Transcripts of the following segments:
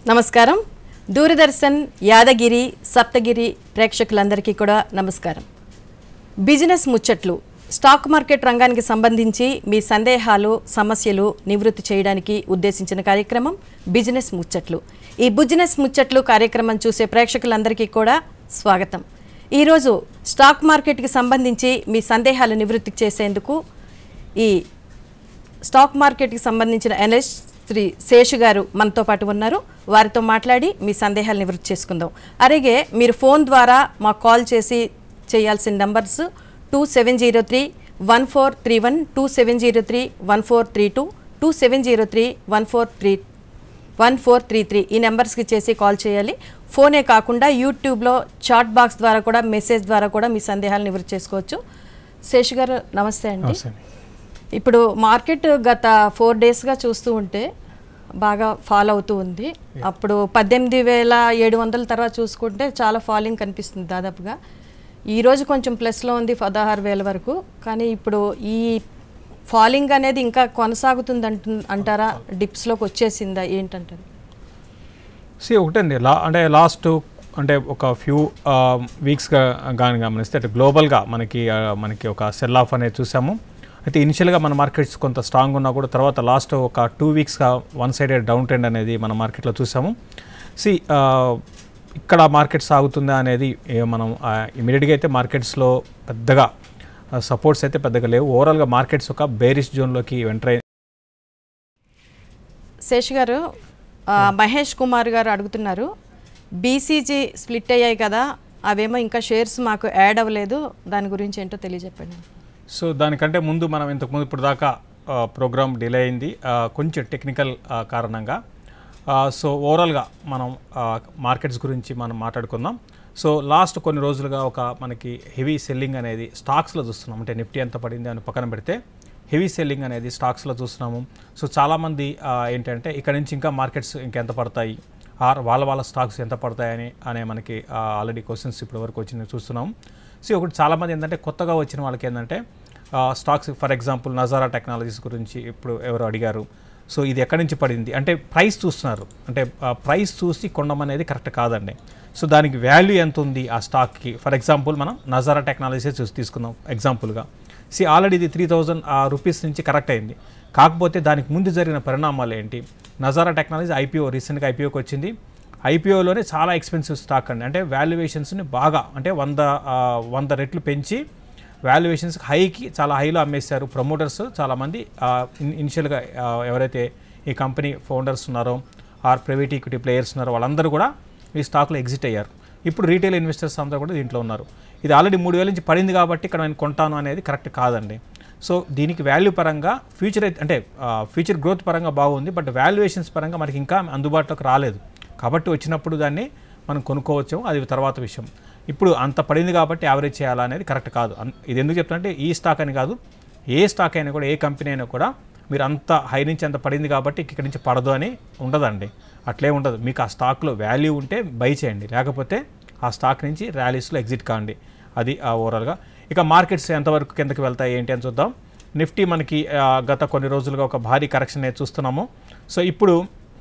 నమస్కారం దూరదర్శన్ యాదగిరి సప్తగిరి ప్రేక్షకులందరికీ కూడా నమస్కారం బిజినెస్ ముచ్చట్లు స్టాక్ మార్కెట్ రంగానికి సంబంధించి మీ సందేహాలు సమస్యలు నివృత్తి చేయడానికి ఉద్దేశించిన కార్యక్రమం బిజినెస్ ముచ్చట్లు ఈ బిజినెస్ ముచ్చట్లు కార్యక్రమం చూసే ప్రేక్షకులందరికీ కూడా స్వాగతం ఈరోజు స్టాక్ మార్కెట్కి సంబంధించి మీ సందేహాలు నివృత్తి చేసేందుకు ఈ స్టాక్ మార్కెట్కి సంబంధించిన అనలిస్ట్ శ్రీ శేషు గారు మనతో పాటు ఉన్నారు వారితో మాట్లాడి మీ సందేహాలు నివృత్తి చేసుకుందాం అలాగే మీరు ఫోన్ ద్వారా మాకు కాల్ చేసి చేయాల్సిన numbers two seven zero three one four three one two seven zero three one four three two two seven zero three one four three one four three three ఈ నెంబర్స్కి చేసి కాల్ చేయాలి ఫోనే కాకుండా యూట్యూబ్లో చాట్ బాక్స్ ద్వారా కూడా message ద్వారా కూడా మీ సందేహాలు నివృత్తి చేసుకోవచ్చు శేషు గారు నమస్తే అండి నమస్తే అండి. ఇప్పుడు మార్కెట్ గత ఫోర్ డేస్గా చూస్తూ ఉంటే బాగా ఫాల్ అవుతూ ఉంది అప్పుడు పద్దెనిమిది వేల ఏడు వందల తర్వాత చూసుకుంటే చాలా ఫాలింగ్ కనిపిస్తుంది దాదాపుగా ఈ రోజు కొంచెం ప్లస్లో ఉంది పదహారు వేల వరకు కానీ ఇప్పుడు ఈ ఫాలింగ్ అనేది ఇంకా కొనసాగుతుంది అంటు అంటారా డిప్స్లోకి వచ్చేసిందా ఏంటంటారు సి ఒకటండి లా అంటే లాస్ట్ అంటే ఒక ఫ్యూ వీక్స్గా కానీ గమనిస్తే అంటే గ్లోబల్గా మనకి ఆ, మనకి ఒక సెల్ ఆఫ్ అనేది చూసాము అయితే ఇనిషియల్గా మన మార్కెట్స్ కొంత స్ట్రాంగ్ ఉన్నా కూడా తర్వాత లాస్ట్ ఒక టూ వీక్స్గా వన్ సైడెడ్ డౌన్ ట్రెండ్ అనేది మన మార్కెట్లో చూసాము సి ఇక్కడ మార్కెట్ సాగుతుందా అనేది ఏ మనం ఇమీడియట్గా అయితే మార్కెట్స్లో పెద్దగా సపోర్ట్స్ అయితే పెద్దగా లేవు ఓవరాల్గా మార్కెట్స్ ఒక బేరిష్ జోన్లోకి ఎంటర్ అయి శేష్ గారు ఆ, మహేష్ కుమార్ గారు అడుగుతున్నారు బీసీజీ స్ప్లిట్ అయ్యాయి కదా అవేమో ఇంకా షేర్స్ మాకు యాడ్ అవ్వలేదు దాని గురించి ఏంటో తెలియజెప్పండి సో దానికంటే ముందు మనం ఇంతకుముందు ఇప్పుడు దాకా ప్రోగ్రామ్ డిలే అయింది ఆ, కొంచెం టెక్నికల్ ఆ, కారణంగా ఆ, సో ఓవరాల్గా మనం మార్కెట్స్ గురించి మనం మాట్లాడుకుందాం సో లాస్ట్ కొన్ని రోజులుగా ఒక మనకి హెవీ సెల్లింగ్ అనేది స్టాక్స్లో చూస్తున్నాం అంటే నిఫ్టీ ఎంత పడింది అని పక్కన పెడితే హెవీ సెల్లింగ్ అనేది స్టాక్స్లో చూస్తున్నాము సో చాలామంది ఆ, ఏంటంటే ఇక్కడ నుంచి ఇంకా మార్కెట్స్ ఇంకెంత పడతాయి ఆర్ వాళ్ళ వాళ్ళ స్టాక్స్ ఎంత పడతాయని అనే మనకి ఆల్రెడీ క్వశ్చన్స్ ఇప్పటి వరకు వచ్చినవి చూస్తున్నాం సో ఒకటి చాలామంది ఏంటంటే కొత్తగా వచ్చిన వాళ్ళకి ఏంటంటే stocks for example Nazara technologies గురించి ఇప్పుడు ఎవరు అడిగారు సో ఇది ఎక్కడి నుంచి పడింది అంటే ప్రైస్ చూస్తున్నారు అంటే ప్రైస్ చూసి కొనడం కరెక్ట్ కాదండి సో దానికి వాల్యూ ఎంత ఉంది ఆ స్టాక్కి ఫర్ ఎగ్జాంపుల్ మనం నజారా టెక్నాలజీస్ చూసి తీసుకుందాం ఎగ్జాంపుల్గా సి ఆల్రెడీ ఇది త్రీ థౌజండ్ రూపీస్ నుంచి కరెక్ట్ అయింది కాకపోతే దానికి ముందు జరిగిన పరిణామాలు ఏంటి నజారా టెక్నాలజీ ఐపీఓ రీసెంట్గా ఐపీఓకి వచ్చింది ఐపీఓలోనే చాలా ఎక్స్పెన్సివ్ స్టాక్ అండి అంటే వాల్యుయేషన్స్ని బాగా అంటే వంద ఆ, వంద రెట్లు పెంచి వాల్యుయేషన్స్ హైకి చాలా హైలో అమ్మేశారు ప్రమోటర్స్ చాలామంది ఇనిషియల్గా ఎవరైతే ఈ కంపెనీ ఫౌండర్స్ ఉన్నారో ఆర్ ప్రైవేట్ ఈక్విటీ ప్లేయర్స్ ఉన్నారో వాళ్ళందరూ కూడా ఈ స్టాక్లో ఎగ్జిట్ అయ్యారు ఇప్పుడు రీటైల్ ఇన్వెస్టర్స్ అందరూ కూడా దీంట్లో ఉన్నారు ఇది ఆల్రెడీ మూడు వేల నుంచి పడింది కాబట్టి ఇక్కడ నేను కొంటాను అనేది కరెక్ట్ కాదండి సో దీనికి వాల్యూ పరంగా ఫ్యూచర్ అయితే అంటే ఫ్యూచర్ గ్రోత్ పరంగా బాగుంది బట్ వాల్యుయేషన్స్ పరంగా మనకి ఇంకా అందుబాటులోకి రాలేదు కాబట్టి వచ్చినప్పుడు దాన్ని మనం కొనుక్కోవచ్చు అది తర్వాత విషయం ఇప్పుడు అంత పడింది కాబట్టి యావరేజ్ చేయాలా అనేది కరెక్ట్ కాదు అన్- ఇది ఎందుకు చెప్తానంటే ఈ స్టాక్ అని కాదు ఏ స్టాక్ అయినా కూడా ఏ కంపెనీ అయినా కూడా మీరు అంత హై నుంచి అంత పడింది కాబట్టి ఇక్కడి నుంచి పడదు అని ఉండదండి అట్లే ఉండదు మీకు ఆ స్టాక్లో వాల్యూ ఉంటే బై చేయండి లేకపోతే ఆ స్టాక్ నుంచి ర్యాలీస్లో ఎగ్జిట్ కాండి అది ఆ ఓవరాల్గా ఇక మార్కెట్స్ ఎంతవరకు కిందకి వెళ్తాయి ఏంటి అని చూద్దాం నిఫ్టీ మనకి ఆ, గత కొన్ని రోజులుగా ఒక భారీ కరెక్షన్ అనేది చూస్తున్నాము సో ఇప్పుడు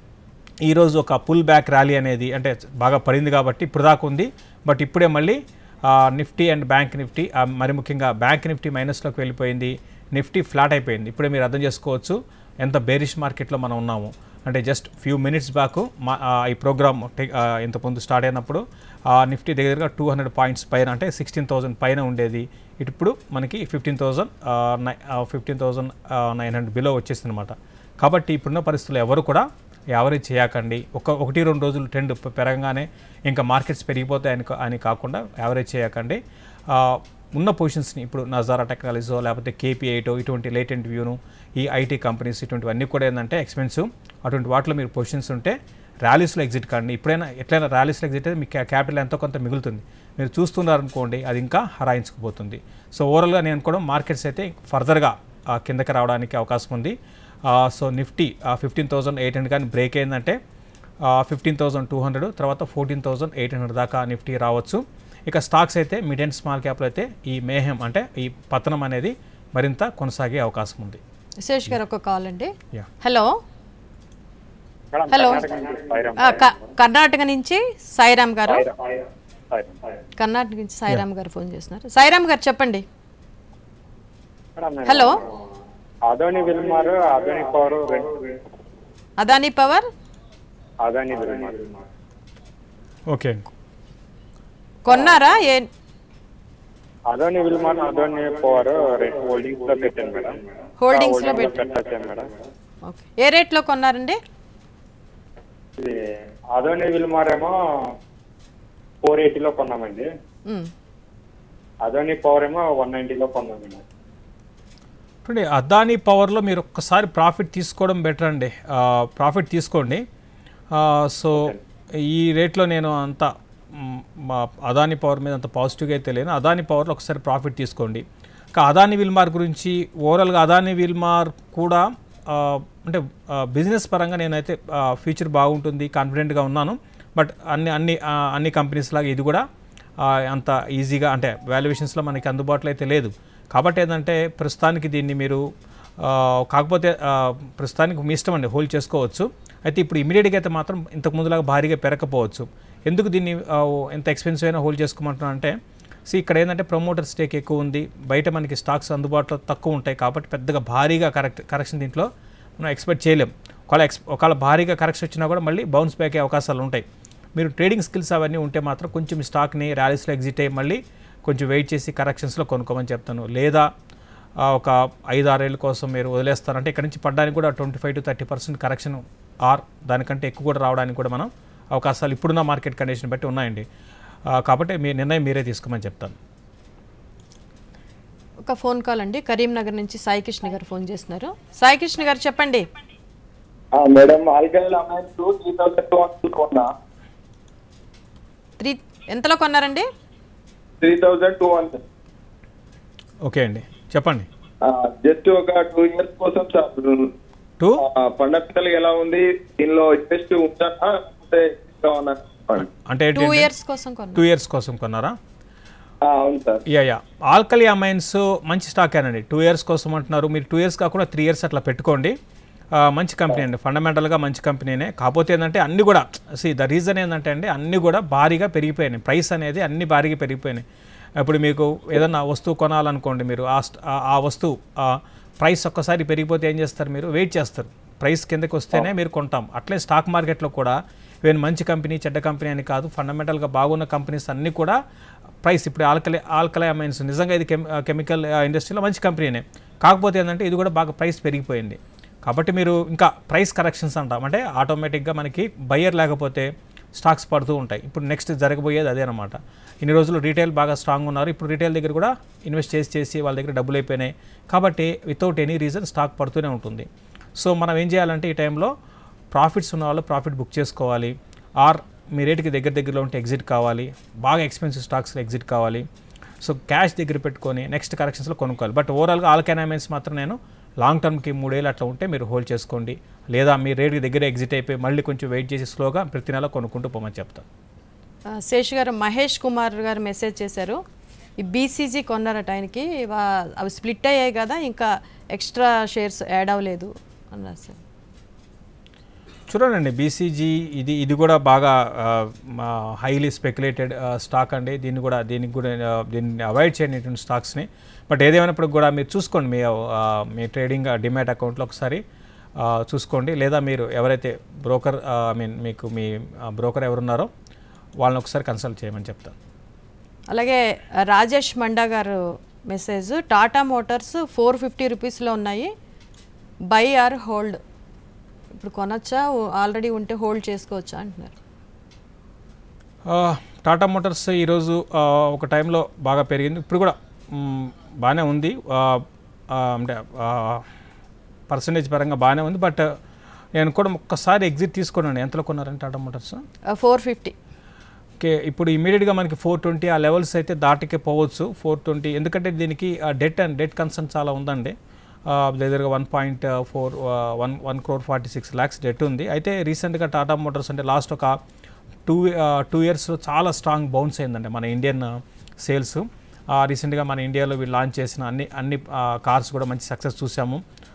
ఈరోజు ఒక పుల్ బ్యాక్ ర్యాలీ అనేది అంటే బాగా పడింది కాబట్టి ఇప్పుడు దాకా ఉంది బట్ ఇప్పుడే మళ్ళీ ఆ, నిఫ్టీ అండ్ బ్యాంక్ నిఫ్టీ ఆ, మరి ముఖ్యంగా బ్యాంక్ నిఫ్టీ మైనస్లోకి వెళ్ళిపోయింది నిఫ్టీ ఫ్లాట్ అయిపోయింది ఇప్పుడే మీరు అర్థం చేసుకోవచ్చు ఎంత బేరిష్ మార్కెట్లో మనం ఉన్నాము అంటే జస్ట్ ఫ్యూ మినిట్స్ బ్యాక్ మా ఆ, ఈ ప్రోగ్రామ్ ఇంతకుముందు స్టార్ట్ అయినప్పుడు ఆ నిఫ్టీ దగ్గరగా టూ హండ్రెడ్ పాయింట్స్ పైన అంటే సిక్స్టీన్ థౌసండ్ పైన ఉండేది ఇప్పుడు మనకి fifteen thousand fifteen thousand nine hundred below వచ్చేసింది అనమాట కాబట్టి ఇప్పుడున్న పరిస్థితుల్లో ఎవరు కూడా యావరేజ్ చేయకండి ఒక ఒకటి రెండు రోజులు ట్రెండ్ పె- పెరగగానే ఇంకా మార్కెట్స్ పెరిగిపోతాయి అని కా- అని కాకుండా యావరేజ్ చేయకండి ఆ, ఉన్న పొజిషన్స్ని ఇప్పుడు నజారా టెక్నాలజీలో లేకపోతే కేపీ ఎయిటో ఇటువంటి లేటెంట్ వ్యూను ఈ ఐటీ కంపెనీస్ ఇటువంటివన్నీ కూడా ఏంటంటే ఎక్స్పెన్సివ్ అటువంటి వాటిలో మీరు పొజిషన్స్ ఉంటే ర్యాలీస్లో ఎగ్జిట్ కండి ఇప్పుడైనా ఎట్లయినా ర్యాలీస్లో ఎగ్జిట్ అయితే మీ క్యాపిటల్ ఎంతో కొంత మిగులుతుంది మీరు చూస్తున్నారనుకోండి అది ఇంకా హరాయించుకుపోతుంది సో ఓవరాల్గా నేను కూడా మార్కెట్స్ అయితే ఫర్దర్గా ఆ, కిందకి రావడానికి అవకాశం ఉంది ఆ, so Nifty fifteen thousand eight hundred కానీ బ్రేక్ అయిందంటే ఫిఫ్టీన్ థౌసండ్ టూ హండ్రెడ్ తర్వాత ఫోర్టీన్ థౌసండ్ ఎయిట్ హండ్రెడ్ దాకా నిఫ్టీ రావచ్చు ఇక స్టాక్స్ అయితే మిడ్ అండ్ స్మాల్ క్యాప్లో అయితే ఈ మేహం అంటే ఈ పతనం అనేది మరింత కొనసాగే అవకాశం ఉంది శేష్ గారు ఒక కాల్ అండి yeah hello madam hello Karnataka నుంచి సాయిరామ్ ఆ, క- కర్ణాటక నుంచి సాయిరామ్ గారు సాయిరామ్. సాయిరామ్. కర్ణాటక నుంచి సాయిరామ్ గారు ఫోన్ చేస్తున్నారు సాయిరామ్ గారు చెప్పండి మేడం నేను hello Adani Wilmar Adani power రెండు Adani power Adani Wilmar okay అండి కొన్నారా ఏ అదోని విల్మార్ అదోని పవర్ రెండు హోల్డింగ్స్ లో పెట్టాను మేడం Holdings లో ఆ పెట్టాను. పెట్టొచ్చాను మేడం ఓకే ఏ రేట్లో కొన్నారండి ఇది అదోని విల్మార్ ఏమో ఫోర్ ఎయిటీలో కొన్నామండి ఉమ్. అదోని పవర్ ఏమో వన్ నైంటీలో కొన్నామండి చూడండి అదానీ పవర్లో మీరు ఒక్కసారి ప్రాఫిట్ తీసుకోవడం బెటర్ అండి ప్రాఫిట్ తీసుకోండి ఆ, సో ఈ రేట్లో నేను అంత మ్, మా అదానీ పవర్ మీద అంత పాజిటివ్గా అయితే లేను అదానీ పవర్లో ఒకసారి ప్రాఫిట్ తీసుకోండి ఇంకా అదానీ విల్మార్ గురించి ఓవరాల్గా అదానీ విల్మార్ కూడా ఆ, అంటే బిజినెస్ పరంగా నేనైతే ఫ్యూచర్ బాగుంటుంది కాన్ఫిడెంట్గా ఉన్నాను బట్ అన్ని అన్ని ఆ, అన్ని కంపెనీస్ లాగా ఇది కూడా ఆ, అంత ఈజీగా అంటే వాల్యుయేషన్స్లో మనకి అందుబాటులో అయితే లేదు కాబట్టి ఏంటంటే ప్రస్తుతానికి దీన్ని మీరు ఆ, కాకపోతే ఆ, ప్రస్తుతానికి మీ ఇష్టం అండి హోల్డ్ చేసుకోవచ్చు అయితే ఇప్పుడు ఇమీడియట్గా అయితే మాత్రం ఇంతకు ముందులాగా భారీగా పెరగకపోవచ్చు ఎందుకు దీన్ని ఆ, ఎంత ఎక్స్పెన్సివ్ అయినా హోల్డ్ చేసుకోమంటున్నా అంటే సో ఇక్కడ ఏంటంటే ప్రమోటర్ స్టేక్ ఎక్కువ ఉంది బయట మనకి స్టాక్స్ అందుబాటులో తక్కువ ఉంటాయి కాబట్టి పెద్దగా భారీగా కరెక్ట్ కరెక్షన్ దీంట్లో మనం ఎక్స్పెక్ట్ చేయలేం ఒకవేళ ఎక్స్ ఒకవేళ భారీగా కరెక్షన్ వచ్చినా కూడా మళ్ళీ బౌన్స్ బ్యాక్ అయ్యే అవకాశాలు ఉంటాయి మీరు ట్రేడింగ్ స్కిల్స్ అవన్నీ ఉంటే మాత్రం కొంచెం స్టాక్ని ర్యాలీస్లో ఎగ్జిట్ అయ్యి మళ్ళీ కొంచెం వెయిట్ చేసి కరెక్షన్స్లో కొనుక్కోమని చెప్తాను లేదా ఆ, ఒక ఐదు ఆరేళ్ళ కోసం మీరు వదిలేస్తారంటే ఇక్కడ నుంచి పడడానికి కూడా twenty five to thirty percent correction or దానికంటే ఎక్కువ కూడా రావడానికి కూడా మనం అవకాశాలు ఇప్పుడున్న మార్కెట్ కండిషన్ బట్టి ఉన్నాయండి ఆ, కాబట్టి మీ నిర్ణయం మీరే తీసుకోమని చెప్తాను ఒక ఫోన్ కాల్ అండి కరీంనగర్ నుంచి సాయికృష్ణ గారు ఫోన్ చేస్తున్నారు సాయికృష్ణ గారు చెప్పండి ఆ, madam Alkyl amount three thousand two hundred కొన్నా త్రీ ఎంతలో కొన్నారండి three thousand two hundred okay అండి చెప్పండి జస్ట్ ఒక టూ ఇయర్స్ కోసం సార్ టూ ఫండమెంటల్ ఎలా ఉంది దీనిలో ఇన్వెస్ట్ ఉంటానా లేకపోతే ఇంకా ఉన్నా చెప్పండి. అంటే టూ ఇయర్స్ కోసం కొన్నారు టూ ఇయర్స్ కోసం కొన్నారా ఆ, అవును sir yeah yeah Alkyl Amines మంచి స్టాక్ అండి టూ ఇయర్స్ కోసం అంటున్నారు మీరు టూ ఇయర్స్ కాకుండా త్రీ ఇయర్స్ అట్లా పెట్టుకోండి ఆ, మంచి కంపెనీ అండి ఫండమెంటల్గా మంచి కంపెనీనే కాకపోతే ఏంటంటే అన్ని కూడా సి ద రీజన్ ఏంటంటే అండి అన్ని కూడా భారీగా పెరిగిపోయినాయి ప్రైస్ అనేది అన్ని భారీగా పెరిగిపోయినాయి ఇప్పుడు మీకు ఏదన్నా వస్తువు కొనాలనుకోండి మీరు ఆ స్ట్- ఆ- ఆ వస్తువు ఆ ప్రైస్ ఒక్కసారి పెరిగిపోతే ఏం చేస్తారు మీరు వెయిట్ చేస్తారు ప్రైస్ కిందకి వస్తేనే మీరు కొంటాం అట్లే స్టాక్ మార్కెట్లో కూడా ఈవెన్ మంచి కంపెనీ చెడ్డ కంపెనీ అని కాదు ఫండమెంటల్గా బాగున్న కంపెనీస్ అన్నీ కూడా ప్రైస్ ఇప్పుడు ఆల్కలే ఆల్కలై అమైన్స్ నిజంగా ఇది కెమి కెమికల్ ఇండస్ట్రీలో మంచి కంపెనీనే కాకపోతే ఏంటంటే ఇది కూడా బాగా ప్రైస్ పెరిగిపోయింది కాబట్టి మీరు ఇంకా ప్రైస్ కరెక్షన్స్ అంటాం అంటే ఆటోమేటిక్గా మనకి బయ్యర్ లేకపోతే స్టాక్స్ పడుతూ ఉంటాయి ఇప్పుడు నెక్స్ట్ జరగబోయేది అదే అనమాట ఇన్ని రోజులు రీటైల్ బాగా స్ట్రాంగ్ ఉన్నారు ఇప్పుడు రీటైల్ దగ్గర కూడా ఇన్వెస్ట్ చేసి చేసి వాళ్ళ దగ్గర డబ్బులు అయిపోయినాయి కాబట్టి వితౌట్ ఎనీ రీజన్ స్టాక్ పడుతూనే ఉంటుంది సో మనం ఏం చేయాలంటే ఈ టైంలో ప్రాఫిట్స్ ఉన్న వాళ్ళు ప్రాఫిట్ బుక్ చేసుకోవాలి ఆర్ మీ రేటుకి దగ్గర దగ్గరలో ఉంటే ఎగ్జిట్ కావాలి బాగా ఎక్స్పెన్సివ్ స్టాక్స్లో ఎగ్జిట్ కావాలి సో క్యాష్ దగ్గర పెట్టుకొని నెక్స్ట్ కరెక్షన్స్లో కొనుక్కోవాలి బట్ ఓవరాల్గా ఆల్ కెనామెన్స్ మాత్రం నేను లాంగ్ టర్మ్కి మూడేళ్ళు అట్లా ఉంటే మీరు హోల్డ్ చేసుకోండి లేదా మీ రేటుకి దగ్గర ఎగ్జిట్ అయిపోయి మళ్ళీ కొంచెం వెయిట్ చేసి స్లోగా ప్రతి నెల కొనుక్కుంటూ పోమని చెప్తాను ఆ, శేష్ గారు మహేష్ కుమార్ గారు మెసేజ్ చేశారు ఈ బీసీజీ కొన్నారట ఆయనకి వా- అవి స్ప్లిట్ అయ్యాయి కదా ఇంకా ఎక్స్ట్రా షేర్స్ యాడ్ అవ్వలేదు అన్నారు సార్ చూడండి బీసీజీ ఇది ఇది కూడా బాగా హైలీ స్పెక్యులేటెడ్ స్టాక్ అండి దీన్ని కూడా దీనికి కూడా ఆ, దీన్ని అవాయిడ్ చేయండి ఇటువంటి స్టాక్స్ని బట్ ఏదేమైనప్పుడు కూడా మీరు చూసుకోండి మీ ఆ, మీ ట్రేడింగ్ డిమాట్ అకౌంట్లో ఒకసారి ఆ, చూసుకోండి లేదా మీరు ఎవరైతే బ్రోకర్ ఐ మీన్ మీకు మీ బ్రోకర్ ఎవరున్నారో వాళ్ళని ఒకసారి కన్సల్ట్ చేయమని చెప్తాను అలాగే ఆ, రాజేష్ మండా గారు message Tata motors four fifty రూపీస్లో ఉన్నాయి బై ఆర్ హోల్డ్ ఇప్పుడు కొనొచ్చా ఆల్రెడీ ఉంటే హోల్డ్ చేసుకోవచ్చా అంటున్నారు ఆ, టాటా మోటార్స్ ఈరోజు ఆ, ఒక టైంలో బాగా పెరిగింది ఇప్పుడు కూడా మ్, బాగానే ఉంది ఆ, ఆ, అంటే పర్సంటేజ్ పరంగా బాగానే ఉంది బట్ నేను కూడా ఒక్కసారి ఎగ్జిట్ తీసుకున్నాను ఎంతలో కొన్నారండి Tata motors four fifty okay ఇప్పుడు ఇమీడియట్గా మనకి ఫోర్ ట్వంటీ ఆ లెవెల్స్ అయితే దాటికే పోవచ్చు ఫోర్ ట్వంటీ ఎందుకంటే దీనికి డెట్ అండ్ డెట్ కన్సర్న్ చాలా ఉందండి దగ్గరగా one point four one one crore forty six lakhs debt ఉంది అయితే రీసెంట్గా టాటా మోటార్స్ అంటే లాస్ట్ ఒక టూ టూ ఇయర్స్లో చాలా స్ట్రాంగ్ బౌన్స్ అయిందండి మన ఇండియన్ సేల్స్ రీసెంట్గా మన ఇండియాలో వీళ్ళు లాంచ్ చేసిన అన్ని అన్ని కార్స్ కూడా మంచి సక్సెస్ చూసాము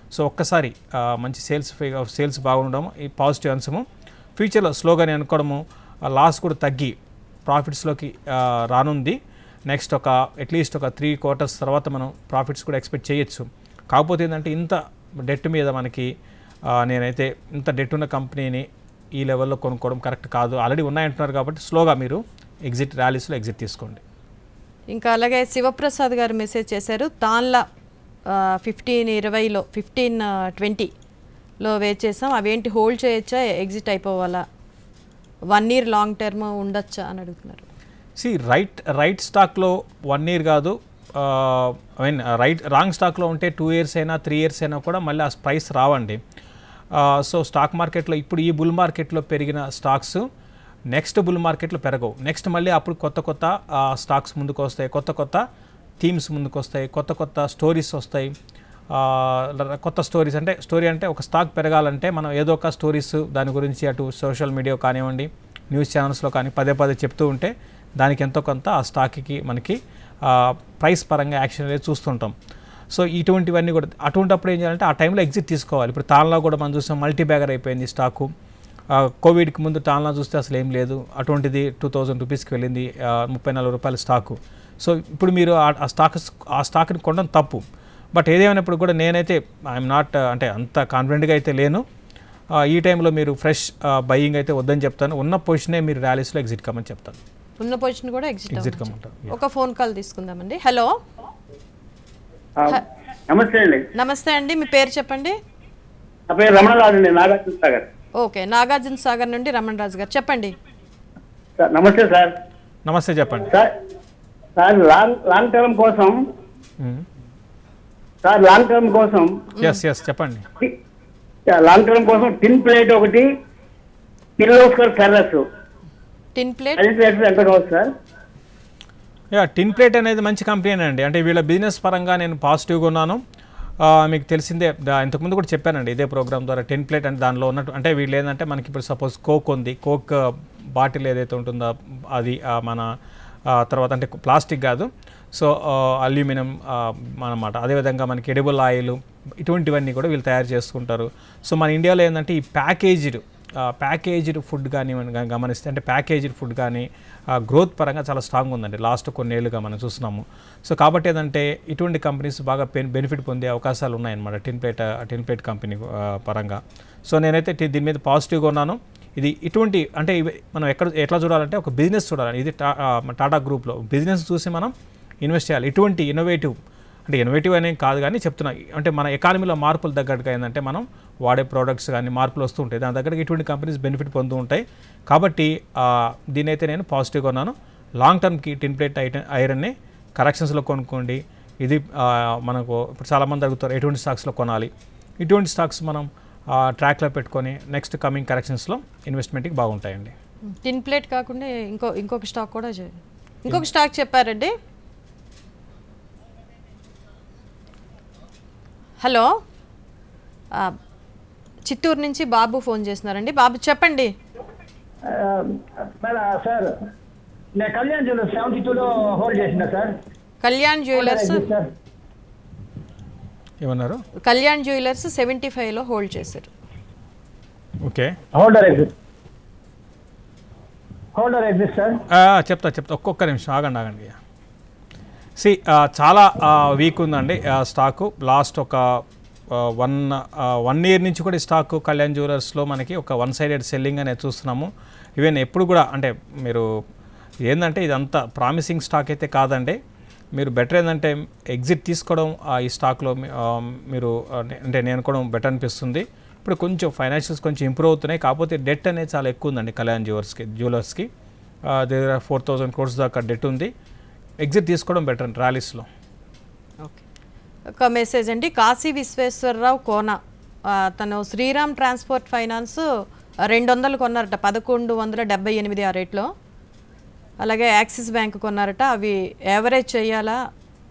సో ఒక్కసారి ఆ, మంచి సేల్స్ సేల్స్ బాగుండడం ఈ పాజిటివ్ అంశము ఫ్యూచర్లో స్లోగానే అనుకోవడము లాస్ కూడా తగ్గి ప్రాఫిట్స్లోకి ఆ, రానుంది నెక్స్ట్ ఒక అట్లీస్ట్ ఒక త్రీ క్వార్టర్స్ తర్వాత మనం ప్రాఫిట్స్ కూడా ఎక్స్పెక్ట్ చేయొచ్చు కాకపోతే ఏంటంటే ఇంత డెట్ మీద మనకి ఆ, నేనైతే ఇంత డెట్ ఉన్న కంపెనీని ఈ లెవెల్లో కొనుక్కోవడం కరెక్ట్ కాదు ఆల్రెడీ ఉన్నాయంటున్నారు కాబట్టి స్లోగా మీరు ఎగ్జిట్ ర్యాలీస్లో ఎగ్జిట్ తీసుకోండి ఇంకా అలాగే శివప్రసాద్ గారు మెసేజ్ చేశారు తాన్లా ఫిఫ్టీన్ ఇరవైలో ఫిఫ్టీన్ ట్వంటీలో వెయిట్ చేసాం అవేంటి హోల్డ్ చేయొచ్చా ఎగ్జిట్ అయిపోవాలా వన్ ఇయర్ లాంగ్ టర్మ్ ఉండొచ్చా అని అడుగుతున్నారు సి రైట్ రైట్ స్టాక్లో వన్ ఇయర్ కాదు ఐ మీన్ రైట్ రాంగ్ స్టాక్లో ఉంటే టూ ఇయర్స్ అయినా త్రీ ఇయర్స్ అయినా కూడా మళ్ళీ ఆ ప్రైస్ రావండి సో స్టాక్ మార్కెట్లో ఇప్పుడు ఈ బుల్ మార్కెట్లో పెరిగిన స్టాక్స్ నెక్స్ట్ బుల్ మార్కెట్లో పెరగవు నెక్స్ట్ మళ్ళీ అప్పుడు కొత్త కొత్త స్టాక్స్ ముందుకు వస్తాయి కొత్త కొత్త థీమ్స్ ముందుకు వస్తాయి కొత్త కొత్త స్టోరీస్ వస్తాయి ఆ, ల- కొత్త స్టోరీస్ అంటే స్టోరీ అంటే ఒక స్టాక్ పెరగాలంటే మనం ఏదో ఒక స్టోరీస్ దాని గురించి అటు సోషల్ మీడియా కానివ్వండి న్యూస్ ఛానల్స్లో కానీ పదే పదే చెప్తూ ఉంటే దానికి ఎంతో కొంత ఆ స్టాక్కి మనకి ఆ, ప్రైస్ పరంగా యాక్షన్ అనేది చూస్తుంటాం సో ఇటువంటివన్నీ కూడా అటువంటిప్పుడు ఏం చేయాలంటే ఆ టైంలో ఎగ్జిట్ తీసుకోవాలి ఇప్పుడు తాన్లో కూడా మనం చూసాం మల్టీ బ్యాగర్ అయిపోయింది స్టాకు ఆ, కోవిడ్కి ముందు తాన్లా చూస్తే అసలు ఏం లేదు అటువంటిది టూ థౌజండ్ రూపీస్కి వెళ్ళింది ఆ, ముప్పై నాలుగు రూపాయల స్టాకు సో ఇప్పుడు మీరు ఆ- ఆ స్టాక్ ఆ స్టాక్ని కొనడం తప్పు బట్ ఏదేమైనప్పుడు కూడా నేనైతే ఐఎమ్ నాట్ అంటే అంత కాన్ఫిడెంట్గా అయితే లేను ఆ, ఈ టైంలో మీరు ఫ్రెష్ బయింగ్ అయితే వద్దని చెప్తాను ఉన్న పొజిషనే మీరు ర్యాలీస్లో ఎగ్జిట్ కమ్మని చెప్తాను ఉన్న పొజిషన్ కూడా ఎగ్జిట్ ఎగ్జిట్ అవ్వచ్చు. కమ్మంటారు ఒక ఫోన్ కాల్ తీసుకుందామండి హలో ఆ, నమస్తే అండి నమస్తే అండి మీ పేరు చెప్పండి నా పేరు రమణరాజు అండి నాగార్జున సాగర్ ఓకే నాగార్జున సాగర్ నుండి రమణ్ రాజు గారు చెప్పండి సార్ నమస్తే సార్ నమస్తే చెప్పండి sir sir long long term కోసం సార్ లాంగ్ టర్మ్ కోసం ఎస్ ఎస్ చెప్పండి టి- లాంగ్ టర్మ్ కోసం టిన్ ప్లేట్ ఒకటి కిర్లోస్కర్ ఫెర్రస్ టిన్ ప్లేట్ అది రేట్ ఎంత కావచ్చు సార్ యా టిన్ ప్లేట్ అనేది మంచి కంపెనీ అండి అంటే వీళ్ళ బిజినెస్ పరంగా నేను పాజిటివ్గా ఉన్నాను ఆ, మీకు తెలిసిందే దా- ఇంతకుముందు కూడా చెప్పానండి ఇదే ప్రోగ్రామ్ ద్వారా టెన్ ప్లేట్ అంటే దానిలో ఉన్నట్టు అంటే వీళ్ళు ఏంటంటే మనకి ఇప్పుడు సపోజ్ కోక్ ఉంది కోక్ బాటిల్ ఏదైతే ఉంటుందో అది ఆ, మన ఆ, తర్వాత అంటే ప్లాస్టిక్ కాదు సో అల్యూమినియం అన్నమాట అదేవిధంగా మనకి ఎడిబుల్ ఆయిల్ ఇటువంటివన్నీ కూడా వీళ్ళు తయారు చేసుకుంటారు సో మన ఇండియాలో ఏంటంటే ఈ ప్యాకేజ్డ్ ప్యాకేజ్డ్ ఫుడ్ కానీ మనం గా- గమనిస్తే అంటే ప్యాకేజ్డ్ ఫుడ్ కానీ గ్రోత్ పరంగా చాలా స్ట్రాంగ్ ఉందండి లాస్ట్ కొన్నేళ్ళుగా మనం చూస్తున్నాము సో కాబట్టి ఏంటంటే ఇటువంటి కంపెనీస్ బాగా బెన్ బెనిఫిట్ పొందే అవకాశాలు ఉన్నాయన్నమాట tin plate tin plate company ఆ, పరంగా సో నేనైతే టి- దీని మీద పాజిటివ్గా ఉన్నాను ఇది ఇటువంటి అంటే ఇవి మనం ఎక్కడ ఎట్లా చూడాలంటే ఒక బిజినెస్ చూడాలి ఇది టా ఆ, టాటా గ్రూప్లో బిజినెస్ చూసి మనం ఇన్వెస్ట్ చేయాలి ఇటువంటి ఇన్నోవేటివ్ అంటే ఇన్నోవేటివ్ అనేం కాదు కానీ చెప్తున్నా అంటే మన ఎకానమీలో మార్పులు తగ్గట్టుగా ఏంటంటే మనం వాడే ప్రోడక్ట్స్ కానీ మార్పులు వస్తూ ఉంటాయి దాని దగ్గర ఇటువంటి కంపెనీస్ బెనిఫిట్ పొందుతూ ఉంటాయి కాబట్టి ఆ, దీని అయితే నేను పాజిటివ్గా ఉన్నాను లాంగ్ టర్మ్కి టిన్ ప్లేట్ ఐటన్ ఐరన్ని కరెక్షన్స్లో కొనుక్కోండి ఇది ఆ, మనకు ఇప్పుడు చాలామంది అడుగుతారు ఎటువంటి స్టాక్స్లో కొనాలి ఇటువంటి స్టాక్స్ మనం ట్రాక్లో పెట్టుకొని నెక్స్ట్ కమింగ్ కరెక్షన్స్లో ఇన్వెస్ట్మెంట్కి బాగుంటాయండి టిన్ ప్లేట్ కాకుండా ఇంకో ఇంకొక స్టాక్ కూడా చే- ఇంకొక స్టాక్ చెప్పారండి హలో ఆ, చిత్తూరు నుంచి బాబు ఫోన్ చేస్తున్నారండి బాబు చెప్పండి మేడం సార్ నేను కళ్యాణ్ జ్యువెలర్స్ సెవెంటీ టూలో హోల్డ్ చేసిన సార్ కళ్యాణ్ జ్యువెలర్స్ సార్ ఏమన్నారు కళ్యాణ్ జ్యువెలర్స్ సెవెంటీ ఫైవ్లో హోల్డ్ చేశారు okay hold or exit hold or exit sir ఆ, చెప్తా చెప్తా ఒక్కొక్క నిమిషం ఆగండి ఆగండి సి చాలా వీక్ ఉందండి ఆ, స్టాకు లాస్ట్ ఒక వన్ వన్ ఇయర్ నుంచి కూడా ఈ స్టాక్ కళ్యాణ్ జ్యువెలర్స్లో మనకి ఒక వన్ సైడెడ్ సెల్లింగ్ అనేది చూస్తున్నాము ఈవెన్ ఎప్పుడు కూడా అంటే మీరు ఏంటంటే ఇదంతా ప్రామిసింగ్ స్టాక్ అయితే కాదండి మీరు బెటర్ ఏంటంటే ఎగ్జిట్ తీసుకోవడం ఆ, ఈ స్టాక్లో మీ- ఆ, మీరు ఆ, నే- అంటే నేను కూడా బెటర్ అనిపిస్తుంది ఇప్పుడు కొంచెం ఫైనాన్షియల్స్ కొంచెం ఇంప్రూవ్ అవుతున్నాయి కాకపోతే డెట్ అనేది చాలా ఎక్కువ ఉందండి కళ్యాణ్ జ్యువెలర్స్కి జ్యువెలర్స్కి దగ్గర ఫోర్ థౌజండ్ కోర్స్ దాకా డెట్ ఉంది ఎగ్జిట్ తీసుకోవడం బెటర్ అండి ర్యాలీస్లో ఓకే ఒక మెసేజ్ అండి కాశీ విశ్వేశ్వరరావు కోన ఆ, తను శ్రీరామ్ ట్రాన్స్పోర్ట్ ఫైనాన్స్ రెండు వందలు కొన్నారట పదకొండు వందల డెబ్బై ఎనిమిది ఆ రేట్లో అలాగే యాక్సిస్ బ్యాంక్ కొన్నారట అవి యావరేజ్ చేయాలా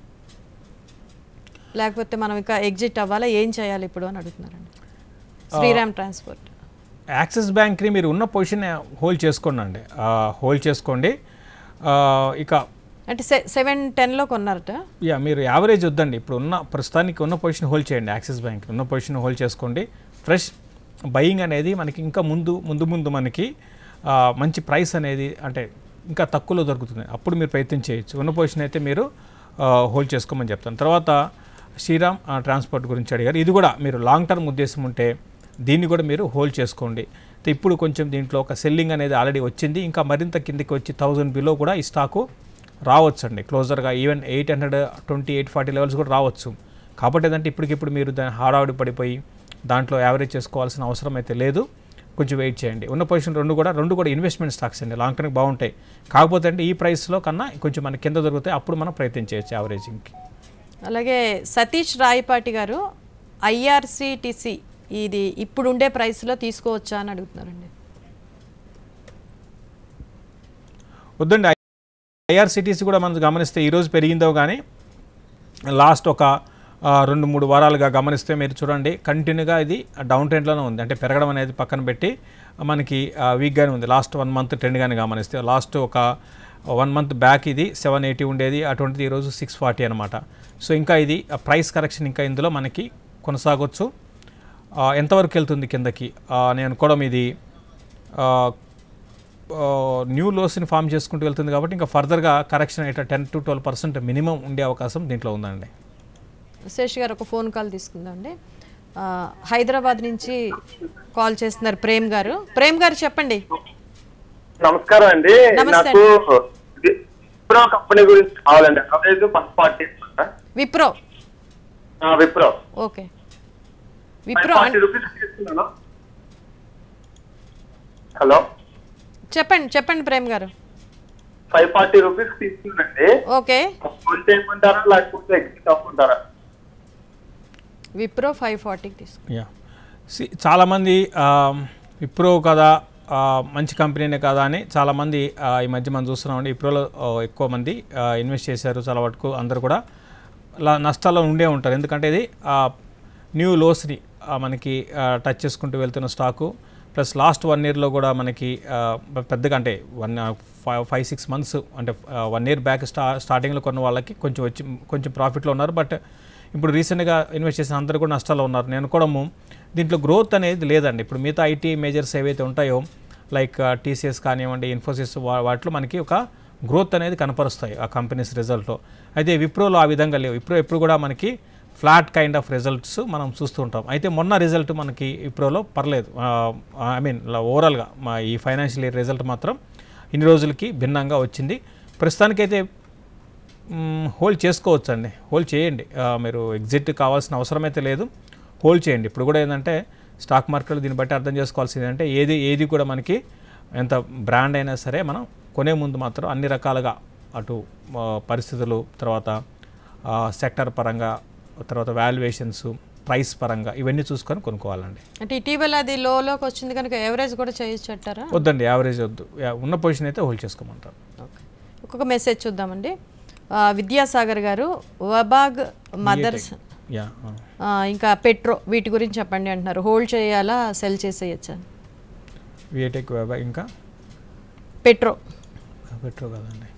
లేకపోతే మనం ఇంకా ఎగ్జిట్ అవ్వాలా ఏం చేయాలి ఇప్పుడు అని అడుగుతున్నారండి శ్రీరామ్ ట్రాన్స్పోర్ట్ యాక్సిస్ బ్యాంక్ని మీరు ఉన్న పొజిషన్ హోల్డ్ చేసుకోండి అండి హోల్డ్ చేసుకోండి ఆ, ఇక అంటే సె సెవెన్ టెన్లో కొన్నారట యా మీరు యావరేజ్ వద్దండి ఇప్పుడు ఉన్న ప్రస్తుతానికి ఉన్న పొజిషన్ హోల్డ్ చేయండి యాక్సిస్ బ్యాంక్ ఉన్న పొజిషన్ హోల్డ్ చేసుకోండి ఫ్రెష్ బయింగ్ అనేది మనకి ఇంకా ముందు ముందు ముందు మనకి ఆ, మంచి ప్రైస్ అనేది అంటే ఇంకా తక్కువలో దొరుకుతుంది అప్పుడు మీరు ప్రయత్నం చేయొచ్చు ఉన్న పొజిషన్ అయితే మీరు హోల్డ్ చేసుకోమని చెప్తాను తర్వాత శ్రీరామ్ ఆ, ట్రాన్స్పోర్ట్ గురించి అడిగారు ఇది కూడా మీరు లాంగ్ టర్మ్ ఉద్దేశం ఉంటే దీన్ని కూడా మీరు హోల్డ్ చేసుకోండి అయితే ఇప్పుడు కొంచెం దీంట్లో ఒక సెల్లింగ్ అనేది ఆల్రెడీ వచ్చింది ఇంకా మరింత కిందికి వచ్చి థౌజండ్ బిలో కూడా ఈ స్టాకు రావచ్చు అండి క్లోజర్గా even eight hundred twenty eight forty levels కూడా రావచ్చు కాబట్టి ఏంటంటే ఇప్పటికిప్పుడు మీరు దాని హాడావిడి పడిపోయి దాంట్లో యావరేజ్ చేసుకోవాల్సిన అవసరం అయితే లేదు కొంచెం వెయిట్ చేయండి ఉన్న పొజిషన్ రెండు కూడా రెండు కూడా ఇన్వెస్ట్మెంట్ స్టాక్స్ అండి లాంగ్ టర్మ్ బాగుంటాయి కాకపోతే అంటే ఈ ప్రైస్లో కన్నా కొంచెం మనకి కింద దొరుకుతాయి అప్పుడు మనం ప్రయత్నం చేయొచ్చు యావరేజింగ్కి అలాగే సతీష్ రాయపాటి గారు ఐఆర్సిటిసి ఇది ఇప్పుడు ఉండే ప్రైస్లో తీసుకోవచ్చా అని అడుగుతున్నారండి వద్దండి ఐఆర్సిటీసీ కూడా మనం గమనిస్తే ఈరోజు పెరిగిందో కానీ లాస్ట్ ఒక ఆ, రెండు మూడు వారాలుగా గమనిస్తే మీరు చూడండి కంటిన్యూగా ఇది డౌన్ ట్రెండ్లోనే ఉంది అంటే పెరగడం అనేది పక్కన పెట్టి మనకి వీక్గానే ఉంది లాస్ట్ వన్ మంత్ ట్రెండ్ కానీ గమనిస్తే లాస్ట్ ఒక వన్ మంత్ బ్యాక్ ఇది సెవెన్ ఎయిటీ ఉండేది అటువంటిది ఈరోజు సిక్స్ ఫార్టీ అనమాట సో ఇంకా ఇది ప్రైస్ కరెక్షన్ ఇంకా ఇందులో మనకి కొనసాగొచ్చు ఆ, ఎంతవరకు వెళ్తుంది కిందకి ఆ, నేను అనుకోవడం ఇది ఆ, న్యూ లోస్ని ఫామ్ చేసుకుంటూ వెళ్తుంది కాబట్టి ఇంకా ఫర్దర్గా కరెక్షన్ అయితే ten to twelve percent minimum ఉండే అవకాశం దీంట్లో ఉందండి శేష్ గారు ఒక ఫోన్ కాల్ తీసుకుందామండి ఆ, హైదరాబాద్ నుంచి కాల్ చేస్తున్నారు ప్రేమ్ గారు ప్రేమ్ గారు చెప్పండి నమస్కారం అండి నమస్తే నాకు విప్రో కంపెనీ గురించి కావాలండి average first party Wipro Wipro okay five Wipro forty rupees తీసుకున్నాను హలో చెప్పండి చెప్పండి ప్రేమ్ గారు ఫైవ్ ఫార్టీ రూపీస్ తీసుకున్నానండి ఓకే ఫోన్ చేయమంటారా లేకపోతే ఎగ్జిట్ అవ్వమంటారా విప్రో ఫైవ్ ఫార్టీకి తీసుకో యా సి చాలామంది విప్రో కదా ఆ, మంచి కంపెనీనే కదా అని చాలామంది ఆ, ఈ మధ్య మనం చూస్తున్నామండి విప్రోలో ఆ, ఎక్కువ మంది ఆ, ఇన్వెస్ట్ చేశారు చాలా వరకు అందరూ కూడా లా- నష్టాల్లో ఉండే ఉంటారు ఎందుకంటే ఇది ఆ, న్యూ లోస్ని ఆ, మనకి ఆ, టచ్ చేసుకుంటూ వెళ్తున్న స్టాకు ప్లస్ లాస్ట్ వన్ ఇయర్లో కూడా మనకి ఆ, పెద్దగా అంటే one five five six months అంటే వన్ ఇయర్ బ్యాక్ స్టా స్టార్టింగ్లో కొన్న వాళ్ళకి కొంచెం వచ్చి కొంచెం ప్రాఫిట్లో ఉన్నారు బట్ ఇప్పుడు రీసెంట్గా ఇన్వెస్ట్ చేసిన అందరూ కూడా నష్టాల్లో ఉన్నారు నేను కూడా దీంట్లో గ్రోత్ అనేది లేదండి ఇప్పుడు మిగతా ఐటీ మేజర్స్ ఏవైతే ఉంటాయో లైక్ టీసీఎస్ కానివ్వండి ఇన్ఫోసిస్ వా- వాటిలో మనకి ఒక గ్రోత్ అనేది కనపరుస్తాయి ఆ కంపెనీస్ రిజల్ట్లో అయితే విప్రోలో ఆ విధంగా లేవు విప్రో ఎప్పుడు కూడా మనకి ఫ్లాట్ కైండ్ ఆఫ్ రిజల్ట్స్ మనం చూస్తూ ఉంటాం అయితే మొన్న రిజల్ట్ మనకి విప్రోలో పర్లేదు ఐ మీన్ ఓవరాల్గా మా ఈ ఫైనాన్షియల్ ఇయర్ రిజల్ట్ మాత్రం ఇన్ని రోజులకి భిన్నంగా వచ్చింది ప్రస్తుతానికైతే హోల్డ్ చేసుకోవచ్చు అండి హోల్డ్ చేయండి ఆ, మీరు ఎగ్జిట్ కావాల్సిన అవసరం అయితే లేదు హోల్డ్ చేయండి ఇప్పుడు కూడా ఏంటంటే స్టాక్ మార్కెట్లో దీన్ని బట్టి అర్థం చేసుకోవాల్సింది ఏంటంటే ఏది ఏది కూడా మనకి ఎంత బ్రాండ్ అయినా సరే మనం కొనే ముందు మాత్రం అన్ని రకాలుగా అటు ఆ, పరిస్థితులు తర్వాత సెక్టర్ పరంగా తర్వాత వాల్యుయేషన్స్ ప్రైస్ పరంగా ఇవన్నీ చూసుకొని కొనుక్కోవాలండి అంటే ఇటీవల అది లోలోకి వచ్చింది కనుక ఎవరేజ్ కూడా చేయొచ్చు అంటారా వద్దండి యావరేజ్ వద్దు యా, ఉన్న పొజిషన్ అయితే హోల్డ్ చేసుకోమంటారు ఓకే ఒక్కొక్క మెసేజ్ చూద్దామండి ఆ, విద్యాసాగర్ గారు వబాగ్ మదర్స్ యా ఆ. ఆ, ఇంకా పెట్రో వీటి గురించి చెప్పండి అంటున్నారు హోల్డ్ చేయాలా సెల్ చేసేయచ్చా విఏటెక్ వెబ్ ఇంకా పెట్రో పెట్రో కదండి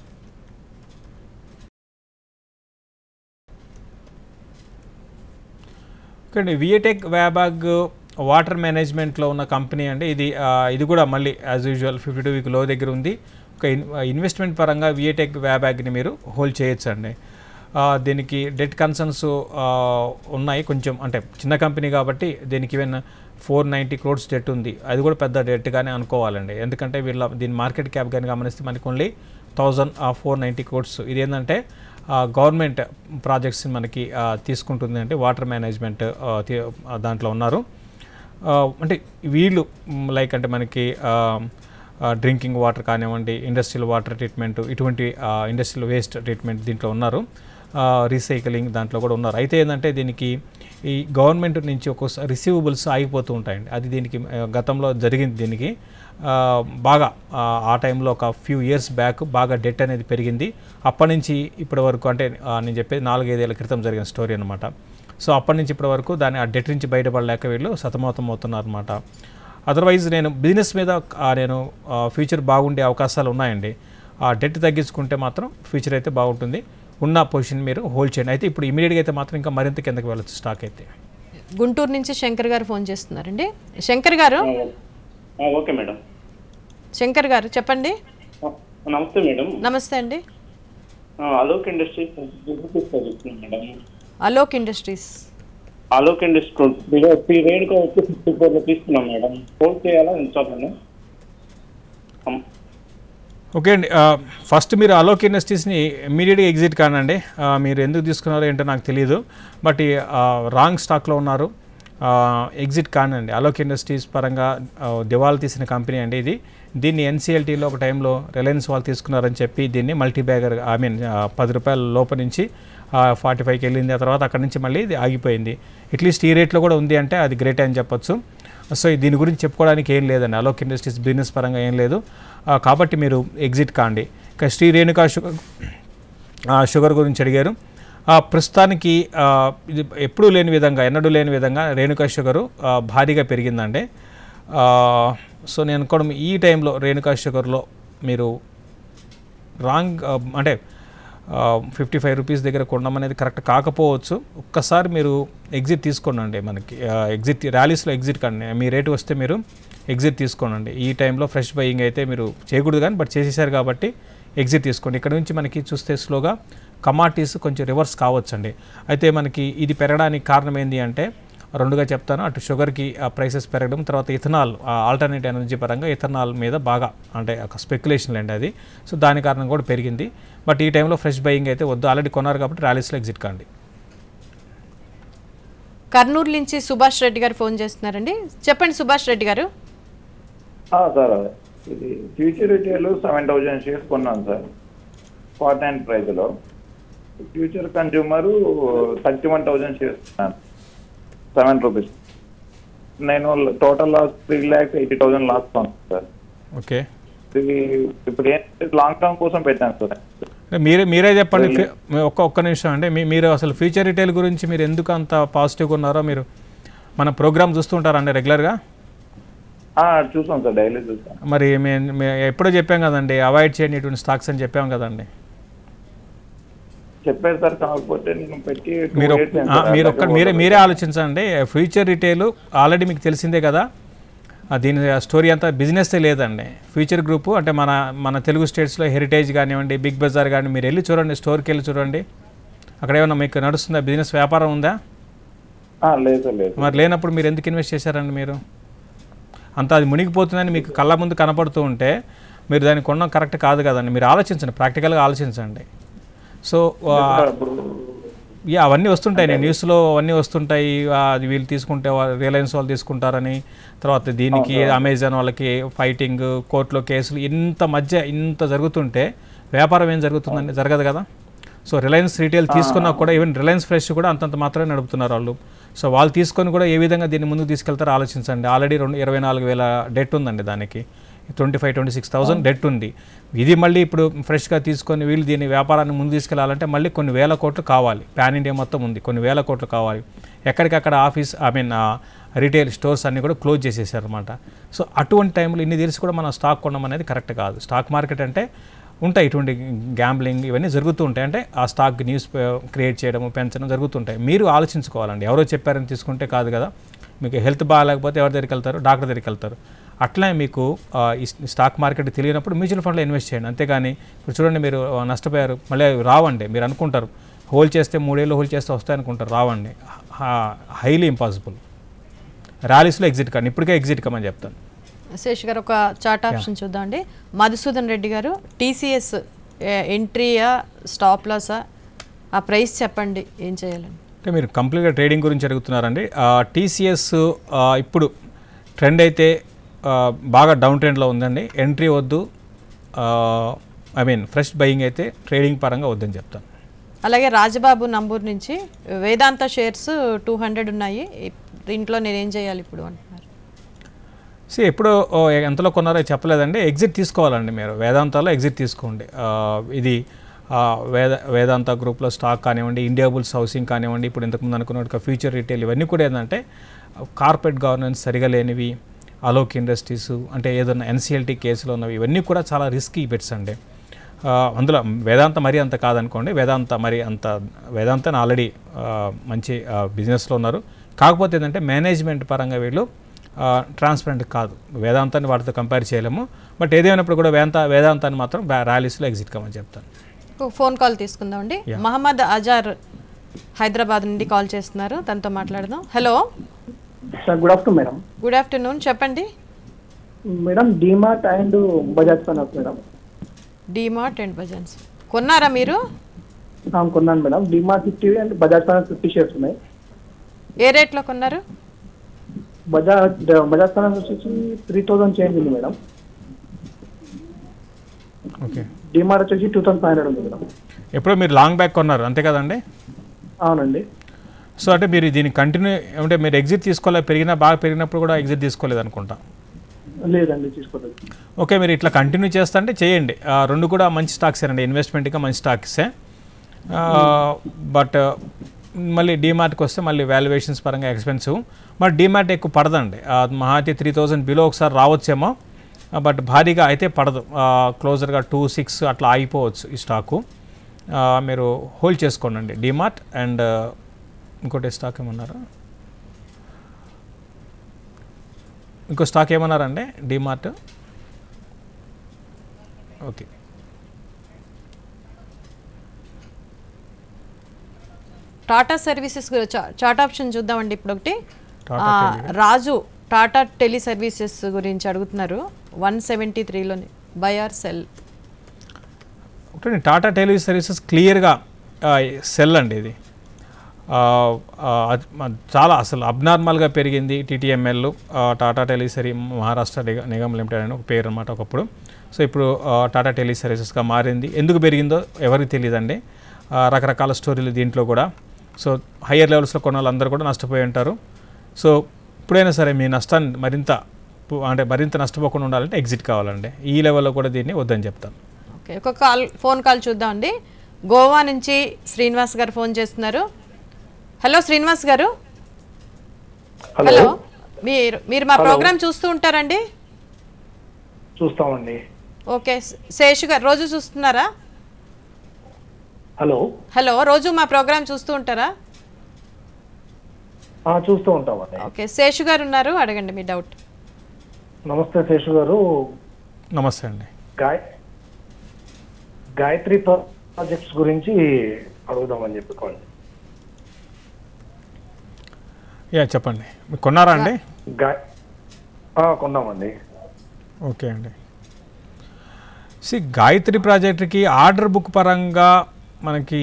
ఓకే అండి విఏటెక్ వ్యాబాగ్ వాటర్ మేనేజ్మెంట్లో ఉన్న కంపెనీ అండి ఇది ఆ, ఇది కూడా మళ్ళీ as usual fifty two week లో దగ్గర ఉంది ఒక ఇన్ ఇన్వెస్ట్మెంట్ పరంగా విఏటెక్ వ్యాబాగ్ని మీరు హోల్డ్ చేయొచ్చు అండి ఆ, దీనికి డెట్ కన్సర్న్స్ ఉన్నాయి కొంచెం అంటే చిన్న కంపెనీ కాబట్టి దీనికి even four ninety crores debt ఉంది అది కూడా పెద్ద డెట్గానే అనుకోవాలండి ఎందుకంటే వీళ్ళ దీని మార్కెట్ క్యాప్ కానీ గమనిస్తే మనకి only thousand four ninety crores ఇది ఏంటంటే గవర్నమెంట్ ప్రాజెక్ట్స్ని మనకి ఆ, తీసుకుంటుంది అంటే వాటర్ మేనేజ్మెంట్ ఆ, తీ- ఆ, దాంట్లో ఉన్నారు ఆ, అంటే వీళ్ళు లైక్ అంటే మనకి డ్రింకింగ్ వాటర్ కానివ్వండి ఇండస్ట్రియల్ వాటర్ ట్రీట్మెంట్ ఇటువంటి ఇండస్ట్రియల్ వేస్ట్ ట్రీట్మెంట్ దీంట్లో ఉన్నారు రీసైక్లింగ్ దాంట్లో కూడా ఉన్నారు అయితే ఏంటంటే దీనికి ఈ గవర్నమెంట్ నుంచి ఒక్కోసారి రిసీవబుల్స్ ఆగిపోతూ ఉంటాయండి అది దీనికి ఆ, గతంలో జరిగింది దీనికి ఆ, బాగా ఆ, ఆ టైంలో ఒక ఫ్యూ ఇయర్స్ బ్యాక్ బాగా డెట్ అనేది పెరిగింది అప్పటి నుంచి ఇప్పటి వరకు అంటే ఆ, నేను చెప్పేది నాలుగైదేళ్ల క్రితం జరిగిన స్టోరీ అనమాట సో అప్పటి నుంచి ఇప్పటి వరకు దాని ఆ డెట్ నుంచి బయటపడలేక వీళ్ళు సతమతం అవుతున్నారు అనమాట అదర్వైజ్ నేను బిజినెస్ మీద ఆ, నేను ఫ్యూచర్ బాగుండే అవకాశాలు ఉన్నాయండి ఆ డెట్ తగ్గించుకుంటే మాత్రం ఫ్యూచర్ అయితే బాగుంటుంది ఉన్న పొజిషన్ మీరు హోల్డ్ చేయండి అయితే ఇప్పుడు ఇమీడియట్గా అయితే మాత్రం ఇంకా మరింత కిందకి వెళ్ళొచ్చు స్టాక్ అయితే గుంటూరు నుంచి శంకర్ గారు ఫోన్ చేస్తున్నారండి శంకర్ గారు ఆ, ఓకే మేడం శంకర్ గారు చెప్పండి ఆ, నమస్తే మేడం నమస్తే అండి ఆ, అలోక్ ఇండస్ట్రీస్ చెప్తున్నాను madam Alok industries Alok industry three రేట్గా వచ్చి ఫిఫ్టీ ఫోర్లో తీసుకున్నాం మేడం హోల్డ్ చేయాలా ఉంచాలని ఓకే అండి ఆ, ఫస్ట్ మీరు అలోక్ ఇండస్ట్రీస్ని ఇమీడియట్గా ఎగ్జిట్ కానండి ఆ, మీరు ఎందుకు తీసుకున్నారో ఏంటో నాకు తెలియదు బట్ ఈ, ఆ, రాంగ్ స్టాక్లో ఉన్నారు ఆ, ఎగ్జిట్ కానండి అలోక్ ఇండస్ట్రీస్ పరంగా ఆ, దివాలా తీసిన కంపెనీ అండి ఇది దీన్ని ఎన్సీఎల్టీలో ఒక టైంలో రిలయన్స్ వాళ్ళు తీసుకున్నారని చెప్పి దీన్ని మల్టీ బ్యాగర్ ఐ మీన్ పది రూపాయల లోపల నుంచి ఫార్టీ ఫైవ్కి వెళ్ళింది ఆ తర్వాత అక్కడ నుంచి మళ్ళీ ఇది ఆగిపోయింది అట్లీస్ట్ ఈ రేట్లో కూడా ఉంది అంటే అది గ్రేట్ అని చెప్పొచ్చు సో దీని గురించి చెప్పుకోవడానికి ఏం లేదండి అలోక్ ఇండస్ట్రీస్ బిజినెస్ పరంగా ఏం లేదు ఆ, కాబట్టి మీరు ఎగ్జిట్ కాండి ఇక శ్రీ రేణుకా షుగర్ ఆ, షుగర్ గురించి అడిగారు ఆ, ప్రస్తుతానికి ఆ, ఇది ఎప్పుడూ లేని విధంగా ఎన్నడూ లేని విధంగా రేణుకా షుగరు ఆ, భారీగా పెరిగిందండి ఆ, సో నేను అనుకోవడం ఈ టైంలో రేణుకా షుగర్లో మీరు రాంగ్ ఆ, అంటే ఫిఫ్టీ ఫైవ్ రూపీస్ దగ్గర కొనడం అనేది కరెక్ట్ కాకపోవచ్చు ఒక్కసారి మీరు ఎగ్జిట్ తీసుకోండి మనకి ఎగ్జిట్ ర్యాలీస్లో ఎగ్జిట్ కండి మీ రేటు వస్తే మీరు ఎగ్జిట్ తీసుకోనండి ఈ టైంలో ఫ్రెష్ బయింగ్ అయితే మీరు చేయకూడదు కానీ బట్ చేసేసారు కాబట్టి ఎగ్జిట్ తీసుకోండి ఇక్కడ నుంచి మనకి చూస్తే స్లోగా కమాటీస్ కొంచెం రివర్స్ కావచ్చండి అయితే మనకి ఇది పెరగడానికి కారణం ఏంటి అంటే రెండుగా చెప్తాను అటు షుగర్కి ఆ ప్రైసెస్ పెరగడం తర్వాత ఇథనాల్ ఆల్టర్నేట్ ఎనర్జీ పరంగా ఇథనాల్ మీద బాగా అంటే ఒక స్పెక్యులేషన్ అండి అది సో దాని కారణం కూడా పెరిగింది బట్ ఈ టైంలో ఫ్రెష్ బయింగ్ అయితే వద్దు ఆల్రెడీ కొన్నారు కాబట్టి ర్యాలీస్లో ఎగ్జిట్ కాండి కర్నూలు నుంచి సుభాష్ రెడ్డి గారు ఫోన్ చేస్తున్నారండి చెప్పండి సుభాష్ రెడ్డి గారు సార్ ఇది future retail seven thousand shares కొన్నాను సార్ ఫార్టీ నైన్ ప్రైస్లో future consumer thirty one thousand shares కొన్నాను సెవెన్ రూపీస్ నేను total loss three lakhs eighty thousand loss కొన్నాను సార్ ఓకే ఇది ఇప్పుడు ఏంటంటే లాంగ్ టర్మ్ కోసం పెట్టాను సార్ అంటే మీరే మీరే చెప్పండి ఫ్యూ- మీ ఒక్క ఒక్క నిమిషం అండి మీ మీరు అసలు ఫ్యూచర్ రిటైల్ గురించి మీరు ఎందుకు అంత పాజిటివ్గా ఉన్నారో మీరు మన ప్రోగ్రామ్ చూస్తుంటారండి రెగ్యులర్గా ఆ, చూసాం సార్ డైలీ చూసాం మరి మేము మే- ఎప్పుడో చెప్పాం కదండి అవాయిడ్ చేయండి ఇటువంటి స్టాక్స్ అని చెప్పాం కదండి చెప్పారు సార్ కాకపోతే నేను పెట్టి two మీరు years అయింది ఆ, సార్. మీరు ఒక్క మీరే మీరే ఆలోచించండి ఫ్యూచర్ రిటైల్ ఆల్రెడీ మీకు తెలిసిందే కదా ఆ, దీని స్టోరీ అంతా బిజినెస్ లేదండి ఫ్యూచర్ గ్రూప్ అంటే మన మన తెలుగు స్టేట్స్లో హెరిటేజ్ కానివ్వండి బిగ్ బజార్ కానీ మీరు వెళ్ళి చూడండి స్టోర్కి వెళ్ళి చూడండి అక్కడ ఏమన్నా మీకు నడుస్తుందా బిజినెస్ వ్యాపారం ఉందా ఆ, లేదు సార్ లేదు మరి లేనప్పుడు మీరు ఎందుకు ఇన్వెస్ట్ చేశారండి మీరు అంత అది మునిగిపోతుందని మీకు కళ్ళ ముందు కనపడుతూ ఉంటే మీరు దాన్ని కొనడం కరెక్ట్ కాదు కదండి మీరు ఆలోచించండి ప్రాక్టికల్గా ఆలోచించండి సో ఆ, ఇప్పుడు యా అవన్నీ వస్తుంటాయి నేను న్యూస్లో అవన్నీ వస్తుంటాయి ఆ, అది వీళ్ళు తీసుకుంటే వా- రిలయన్స్ వాళ్ళు తీసుకుంటారని తర్వాత దీనికి అమెజాన్ వాళ్ళకి ఫైటింగ్ కోర్టులో కేసులు ఇంత మధ్య ఇంత జరుగుతుంటే వ్యాపారం ఏం జరుగుతుందండి జరగదు కదా సో రిలయన్స్ రీటైల్ తీసుకున్నా కూడా ఈవెన్ రిలయన్స్ ఫ్రెష్ కూడా అంతంత మాత్రమే నడుపుతున్నారు వాళ్ళు సో వాళ్ళు తీసుకొని కూడా ఏ విధంగా దీన్ని ముందుకు తీసుకెళ్తారో ఆలోచించండి ఆల్రెడీ రెండు ఇరవై నాలుగు వేల డెట్ ఉందండి దానికి twenty five twenty six thousand debt ఉంది ఇది మళ్ళీ ఇప్పుడు ఫ్రెష్గా తీసుకొని వీళ్ళు దీన్ని వ్యాపారాన్ని ముందు తీసుకెళ్లాలంటే మళ్ళీ కొన్ని వేల కోట్లు కావాలి పాన్ ఇండియా మొత్తం ఉంది కొన్ని వేల కోట్లు కావాలి ఎక్కడికక్కడ office I mean retail stores అన్నీ కూడా క్లోజ్ చేసేసారు అనమాట సో అటువంటి టైంలో ఇన్ని తెలిసి కూడా మనం స్టాక్ కొనడం అనేది కరెక్ట్ కాదు స్టాక్ మార్కెట్ అంటే ఉంటాయి ఇటువంటి గ్యాంబ్లింగ్ ఇవన్నీ జరుగుతూ ఉంటాయి అంటే ఆ స్టాక్ న్యూస్ క్రియేట్ చేయడము పెంచడం జరుగుతుంటాయి మీరు ఆలోచించుకోవాలండి ఎవరో చెప్పారని తీసుకుంటే కాదు కదా మీకు హెల్త్ బాగాలేకపోతే ఎవరి దగ్గరికి వెళ్తారు డాక్టర్ దగ్గరికి వెళ్తారు అట్లనే మీకు ఆ, ఈ స్టాక్ మార్కెట్ తెలియనప్పుడు మ్యూచువల్ ఫండ్లో ఇన్వెస్ట్ చేయండి అంతేగాని ఇప్పుడు చూడండి మీరు ఆ, నష్టపోయారు మళ్ళీ అవి రావండి మీరు అనుకుంటారు హోల్డ్ చేస్తే మూడేళ్ళు హోల్డ్ చేస్తే వస్తాయి అనుకుంటారు రావండి హైలీ ఇంపాసిబుల్ ర్యాలీస్లో ఎగ్జిట్ కానీ ఇప్పటికే ఎగ్జిట్ కమని చెప్తాను శేష్ గారు ఒక చార్ట్ ఆప్షన్ చూద్దామండి మధుసూదన్ రెడ్డి గారు టీసీఎస్ ఎంట్రీయా స్టాప్ లాసా ఆ ప్రైస్ చెప్పండి ఏం చేయాలండి అంటే మీరు కంప్లీట్గా ట్రేడింగ్ గురించి అడుగుతున్నారండి టీసీఎస్ ఇప్పుడు ట్రెండ్ అయితే ఆ, బాగా డౌన్ ట్రెండ్లో ఉందండి ఎంట్రీ వద్దు ఐ మీన్ ఫ్రెష్ బయింగ్ అయితే ట్రేడింగ్ పరంగా వద్దని చెప్తాను అలాగే రాజబాబు నంబూర్ నుంచి వేదాంత షేర్స్ టూ హండ్రెడ్ ఉన్నాయి దీంట్లో నేనేం చేయాలి ఇప్పుడు అంటున్నారు సో ఎప్పుడు ఓ, ఎంతలో కొన్నారో చెప్పలేదండి ఎగ్జిట్ తీసుకోవాలండి మీరు వేదాంతాలో ఎగ్జిట్ తీసుకోండి ఆ, ఇది ఆ, వేద వేదాంత గ్రూప్లో స్టాక్ కానివ్వండి ఇండియా బుల్స్ హౌసింగ్ కానివ్వండి ఇప్పుడు ఇంతకుముందు అనుకున్నట్టుగా ఫ్యూచర్ రిటైల్ ఇవన్నీ కూడా ఏంటంటే కార్పొరేట్ గవర్నెన్స్ సరిగా లేనివి అలోక్ ఇండస్ట్రీస్ అంటే ఏదైనా ఎన్సీఎల్టీ కేసులో ఉన్నవి ఇవన్నీ కూడా చాలా రిస్కీ బెట్స్ అండి ఆ, అందులో వేదాంత మరీ అంత కాదనుకోండి వేదాంత మరి అంత వేదాంత ఆల్రెడీ మంచి బిజినెస్లో ఉన్నారు కాకపోతే ఏంటంటే మేనేజ్మెంట్ పరంగా వీళ్ళు ట్రాన్స్పరెంట్ కాదు వేదాంతాన్ని వాటితో కంపేర్ చేయలేము బట్ ఏదేమైనప్పుడు కూడా వేదాంత వేదాంతాన్ని మాత్రం బ్యా- ర్యాలీస్లో ఎగ్జిట్ కమ్మని చెప్తాను ఒక ఫోన్ కాల్ తీసుకుందామండి Yeah. మహమ్మద్ అజార్ హైదరాబాద్ నుండి కాల్ చేస్తున్నారు తనతో మాట్లాడదాం hello sir good afternoon madam good afternoon చెప్పండి madam DMart and Bajaj finance madam DMart and బజాన్స్ కొన్నారా మీరు ఆ, కొన్నాను madam DMart fifty and Bajaj finance fifty shares ఉన్నాయి ఏ రేట్లో కొన్నారు బజాజ్ బజాజ్ ఫైనాన్స్ వచ్చేసి త్రీ థౌసండ్ చేంజ్ ఉంది మేడం ఓకే డీమార్ట్ వచ్చేసి టూ థౌసండ్ ఫైవ్ హండ్రెడ్ ఉంది మేడం ఎప్పుడో మీరు లాంగ్ బ్యాక్ కొన్నారు అంతే కదండి అవునండి సో అంటే మీరు దీన్ని కంటిన్యూ అంటే మీరు ఎగ్జిట్ తీసుకోలే పెరిగినా బాగా పెరిగినప్పుడు కూడా ఎగ్జిట్ తీసుకోలేదు అనుకుంటా లేదండి తీసుకోలేదు ఓకే మీరు ఇట్లా కంటిన్యూ చేస్తా అంటే చేయండి ఆ, రెండు కూడా మంచి స్టాక్స్ అండి ఇన్వెస్ట్మెంట్గా మంచి స్టాక్సే బట్ మళ్ళీ డీమార్ట్కి వస్తే మళ్ళీ వాల్యుయేషన్స్ పరంగా ఎక్స్పెన్సివ్ బట్ డీమార్ట్ ఎక్కువ పడదండి ఆ, మహా అయితే త్రీ థౌజండ్ బిలో ఒకసారి రావచ్చేమో బట్ భారీగా అయితే పడదు క్లోజర్గా టూ సిక్స్ అట్లా ఆగిపోవచ్చు ఈ స్టాకు ఆ, మీరు హోల్డ్ చేసుకోండి డీమార్ట్ అండ్ ఇంకోటి స్టాక్ ఏమన్నారు ఇంకో స్టాక్ ఏమన్నారండి డీమార్ట్ ఓకే టాటా సర్వీసెస్ గురించి చా- చార్ట్ ఆప్షన్ చూద్దామండి ఇప్పుడు ఒకటి టాటా ఆ, రాజు టాటా టెలి సర్వీసెస్ గురించి అడుగుతున్నారు వన్ సెవెంటీ త్రీలోని బయర్ సెల్ ఒకటి టాటా టెలి సర్వీసెస్ క్లియర్గా సెల్ అండి ఇది ఆ, ఆ, అది మ- చాలా అసలు అబ్నార్మల్గా పెరిగింది టీటీఎంఎల్ టాటా టెలి సరి మహారాష్ట్ర నిగ- నిగమ్ లిమిటెడ్ అని ఒక పేరు అనమాట ఒకప్పుడు సో ఇప్పుడు ఆ, టాటా టెలి సర్వీసెస్గా మారింది ఎందుకు పెరిగిందో ఎవరికి తెలియదండి ఆ, రకరకాల స్టోరీలు దీంట్లో కూడా సో హయ్యర్ లెవెల్స్లో కొన్న వాళ్ళందరూ కూడా నష్టపోయి ఉంటారు సో ఇప్పుడైనా సరే మీ నష్టాన్ని మరింత పు- అంటే మరింత నష్టపోకుండా ఉండాలంటే ఎగ్జిట్ కావాలండి ఈ లెవెల్లో కూడా దీన్ని వద్దని చెప్తాను ఓకే ఒక కాల్ ఫోన్ కాల్ చూద్దామండి గోవా నుంచి శ్రీనివాస్ గారు ఫోన్ చేస్తున్నారు హలో శ్రీనివాస్ గారు హలో మీరు మీరు మా ప్రోగ్రామ్ చూస్తూ ఉంటారండి చూస్తామండి ఓకే శేషు గారు రోజు చూస్తున్నారా హలో హలో రోజు మా ప్రోగ్రామ్ చూస్తూ ఉంటారా ఆ, చూస్తూ ఉంటామండి ఓకే శేషు గారు ఉన్నారు అడగండి మీ డౌట్ నమస్తే శేషు గారు నమస్తే అండి గాయ గాయత్రి ప్రాజెక్ట్స్ గురించి అడుగుదామని చెప్పి కాల్ చేశాను. యా చెప్పండి మీరు కొన్నారా అండి గాయ ఆ, కొన్నామండి ఓకే అండి సి గాయత్రి ప్రాజెక్ట్కి ఆర్డర్ బుక్ పరంగా మనకి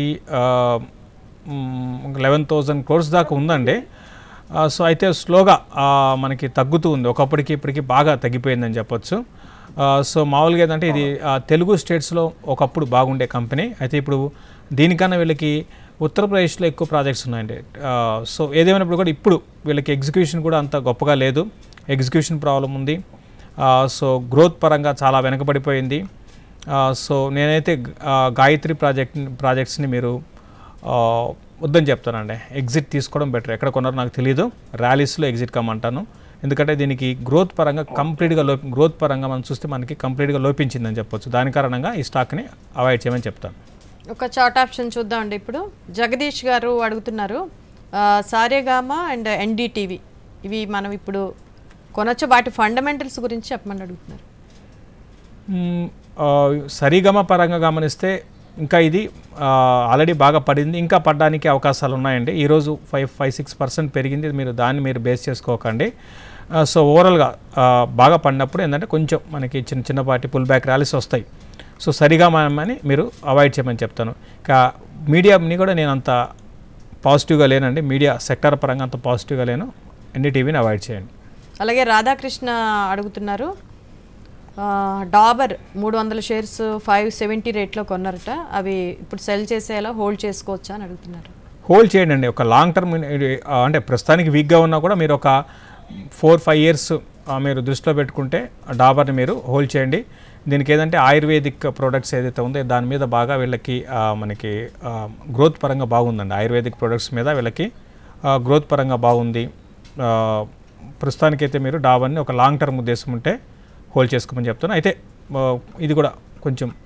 లెవెన్ థౌజండ్ క్రోర్స్ దాకా ఉందండి ఆ, సో అయితే స్లోగా ఆ, మనకి తగ్గుతూ ఉంది ఒకప్పటికి ఇప్పటికి బాగా తగ్గిపోయిందని చెప్పొచ్చు ఆ, సో మామూలుగా ఏంటంటే ఇది ఆ, తెలుగు స్టేట్స్లో ఒకప్పుడు బాగుండే కంపెనీ అయితే ఇప్పుడు దీనికన్నా వీళ్ళకి ఉత్తరప్రదేశ్లో ఎక్కువ ప్రాజెక్ట్స్ ఉన్నాయండి ఆ, సో ఏదేమైనప్పుడు కూడా ఇప్పుడు వీళ్ళకి ఎగ్జిక్యూషన్ కూడా అంత గొప్పగా లేదు ఎగ్జిక్యూషన్ ప్రాబ్లం ఉంది ఆ, సో గ్రోత్ పరంగా చాలా వెనకబడిపోయింది ఆ, సో నేనైతే ఆ, గాయత్రి ప్రాజెక్ట్ ప్రాజెక్ట్స్ని మీరు ఆ, వద్దని చెప్తానండి ఎగ్జిట్ తీసుకోవడం బెటర్ ఎక్కడ కొన్నారో నాకు తెలియదు ర్యాలీస్లో ఎగ్జిట్ కమ్మంటాను ఎందుకంటే దీనికి గ్రోత్ పరంగా కంప్లీట్గా లో గ్రోత్ పరంగా మనం చూస్తే మనకి కంప్లీట్గా లోపించిందని చెప్పొచ్చు దాని కారణంగా ఈ స్టాక్ని అవాయిడ్ చేయమని చెప్తాను ఒక చార్ట్ ఆప్షన్ చూద్దామండి ఇప్పుడు జగదీష్ గారు అడుగుతున్నారు ఆ, సారేగామా అండ్ ఎన్డీటీవీ ఇవి మనం ఇప్పుడు కొనొచ్చు వాటి ఫండమెంటల్స్ గురించి చెప్పమని అడుగుతున్నారు మ్మ్, ఆ, సరిగమ పరంగా గమనిస్తే ఇంకా ఇది ఆల్రెడీ బాగా పడింది ఇంకా పడడానికి అవకాశాలు ఉన్నాయండి ఈరోజు ఫైవ్ ఫైవ్ సిక్స్ పర్సెంట్ పెరిగింది మీరు దాన్ని మీరు బేస్ చేసుకోకండి ఆ, సో ఓవరాల్గా ఆ, బాగా పడినప్పుడు ఏంటంటే కొంచెం మనకి చిన్న చిన్నపాటి పుల్ బ్యాక్ ర్యాలీస్ వస్తాయి సో సరిగా అని మీరు అవాయిడ్ చేయమని చెప్తాను ఇక మీడియాని కూడా నేను అంత పాజిటివ్గా లేనండి మీడియా సెక్టర్ పరంగా అంత పాజిటివ్గా లేను ఎన్డీటీవీని అవాయిడ్ చేయండి అలాగే రాధాకృష్ణ అడుగుతున్నారు ఆ, డాబర్ మూడు వందల షేర్స్ ఫైవ్ సెవెంటీ రేట్లో కొన్నారట అవి ఇప్పుడు సెల్ చేసేలా హోల్డ్ చేసుకోవచ్చా అని అడుగుతున్నారు హోల్డ్ చేయండి అండి ఒక లాంగ్ టర్మ్ అంటే ప్రస్తుతానికి వీక్గా ఉన్నా కూడా మీరు ఒక ఫోర్ ఫైవ్ ఇయర్స్ మీరు దృష్టిలో పెట్టుకుంటే ఆ డాబర్ని మీరు హోల్డ్ చేయండి దీనికి ఏదంటే ఆయుర్వేదిక్ ప్రోడక్ట్స్ ఏదైతే ఉందో దాని మీద బాగా వీళ్ళకి ఆ, మనకి గ్రోత్ పరంగా బాగుందండి ఆయుర్వేదిక్ ప్రోడక్ట్స్ మీద వీళ్ళకి గ్రోత్ పరంగా బాగుంది ఆ, ప్రస్తుతానికైతే మీరు డాబర్ని ఒక లాంగ్ టర్మ్ ఉద్దేశం ఉంటే హోల్డ్ చేసుకోమని చెప్తాను అయితే ఆ, ఇది కూడా కొంచెం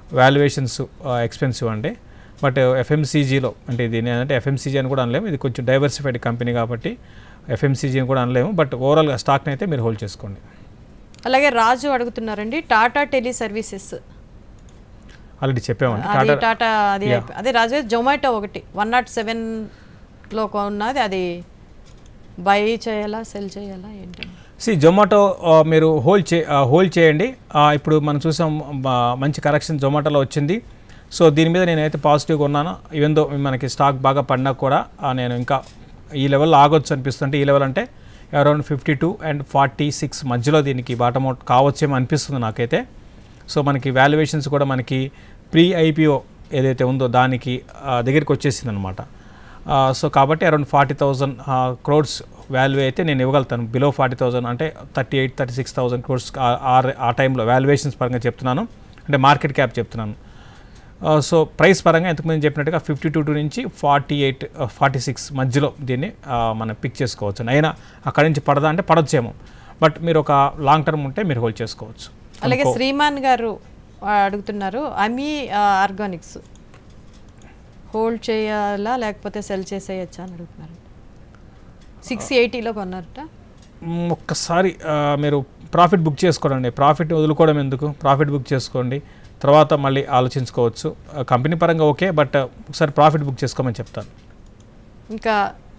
వాల్యుయేషన్స్ ఎక్స్పెన్సివ్ అండి బట్ ఎఫ్ఎంసీజీలో అంటే ఇది ఏంటంటే ఎఫ్ఎంసీజీ అని కూడా అనలేము ఇది కొంచెం డైవర్సిఫైడ్ కంపెనీ కాబట్టి ఎఫ్ఎంసీజీ అని కూడా అనలేము బట్ ఓవరాల్గా స్టాక్ని అయితే మీరు హోల్డ్ చేసుకోండి అలాగే రాజు అడుగుతున్నారండి టాటా టెలి సర్వీసెస్ ఆల్రెడీ చెప్పామండి అది టాటా టాటా అది Yeah. అయిపోయి- అదే రాజు జొమాటో ఒకటి వన్ నాట్ సెవెన్లో ఉన్నది అది బై చేయాలా సెల్ చేయాలా ఏంటి సి జొమాటో ఆ, మీరు హోల్డ్ చే ఆ, హోల్డ్ చేయండి ఆ, ఇప్పుడు మనం చూసాం ఆ, మంచి కరెక్షన్ జొమాటోలో వచ్చింది సో దీని మీద నేనైతే పాజిటివ్గా ఉన్నాను ఈవెన్ దో మనకి స్టాక్ బాగా పడినా కూడా ఆ, నేను ఇంకా ఈ లెవెల్లో ఆగొచ్చు అనిపిస్తుంటే ఈ లెవెల్ అంటే around fifty two and forty six మధ్యలో దీనికి బాటమ్ అవుట్ కావచ్చేమో అనిపిస్తుంది నాకైతే సో మనకి వాల్యుయేషన్స్ కూడా మనకి ప్రీ ఐపీఓ ఏదైతే ఉందో దానికి ఆ, దగ్గరికి వచ్చేసింది అనమాట సో కాబట్టి around forty thousand crores value అయితే నేను ఇవ్వగలుగుతాను బిలో ఫార్టీ థౌజండ్ అంటే thirty eight thirty six thousand crores ఆ టైంలో వాల్యుయేషన్స్ పరంగా చెప్తున్నాను అంటే మార్కెట్ క్యాప్ చెప్తున్నాను సో ప్రైస్ పరంగా ఇంతకు ముందు చెప్పినట్టుగా ఫిఫ్టీ టూ టూ నుంచి ఫార్టీ ఎయిట్ ఫార్టీ సిక్స్ మధ్యలో దీన్ని ఆ, మనం పిక్ చేసుకోవచ్చు అయినా అక్కడి నుంచి పడదా అంటే పడొచ్చేమో బట్ మీరు ఒక లాంగ్ టర్మ్ ఉంటే మీరు హోల్డ్ చేసుకోవచ్చు అలాగే అనుకో- శ్రీమాన్ గారు ఆ, అడుగుతున్నారు అమీ ఆర్గానిక్స్ హోల్డ్ చేయాలా లేకపోతే సెల్ చేసేయచ్చా అని అడుగుతున్నారు సిక్స్ ఎయిటీలో కొన్నారట మ్, ఒక్కసారి ఆ, మీరు ప్రాఫిట్ బుక్ చేసుకోండి ప్రాఫిట్ వదులుకోవడం ఎందుకు ప్రాఫిట్ బుక్ చేసుకోండి తర్వాత మళ్ళీ ఆలోచించుకోవచ్చు ఆ, కంపెనీ పరంగా ఓకే బట్ ఒకసారి ప్రాఫిట్ బుక్ చేసుకోమని చెప్తాను ఇంకా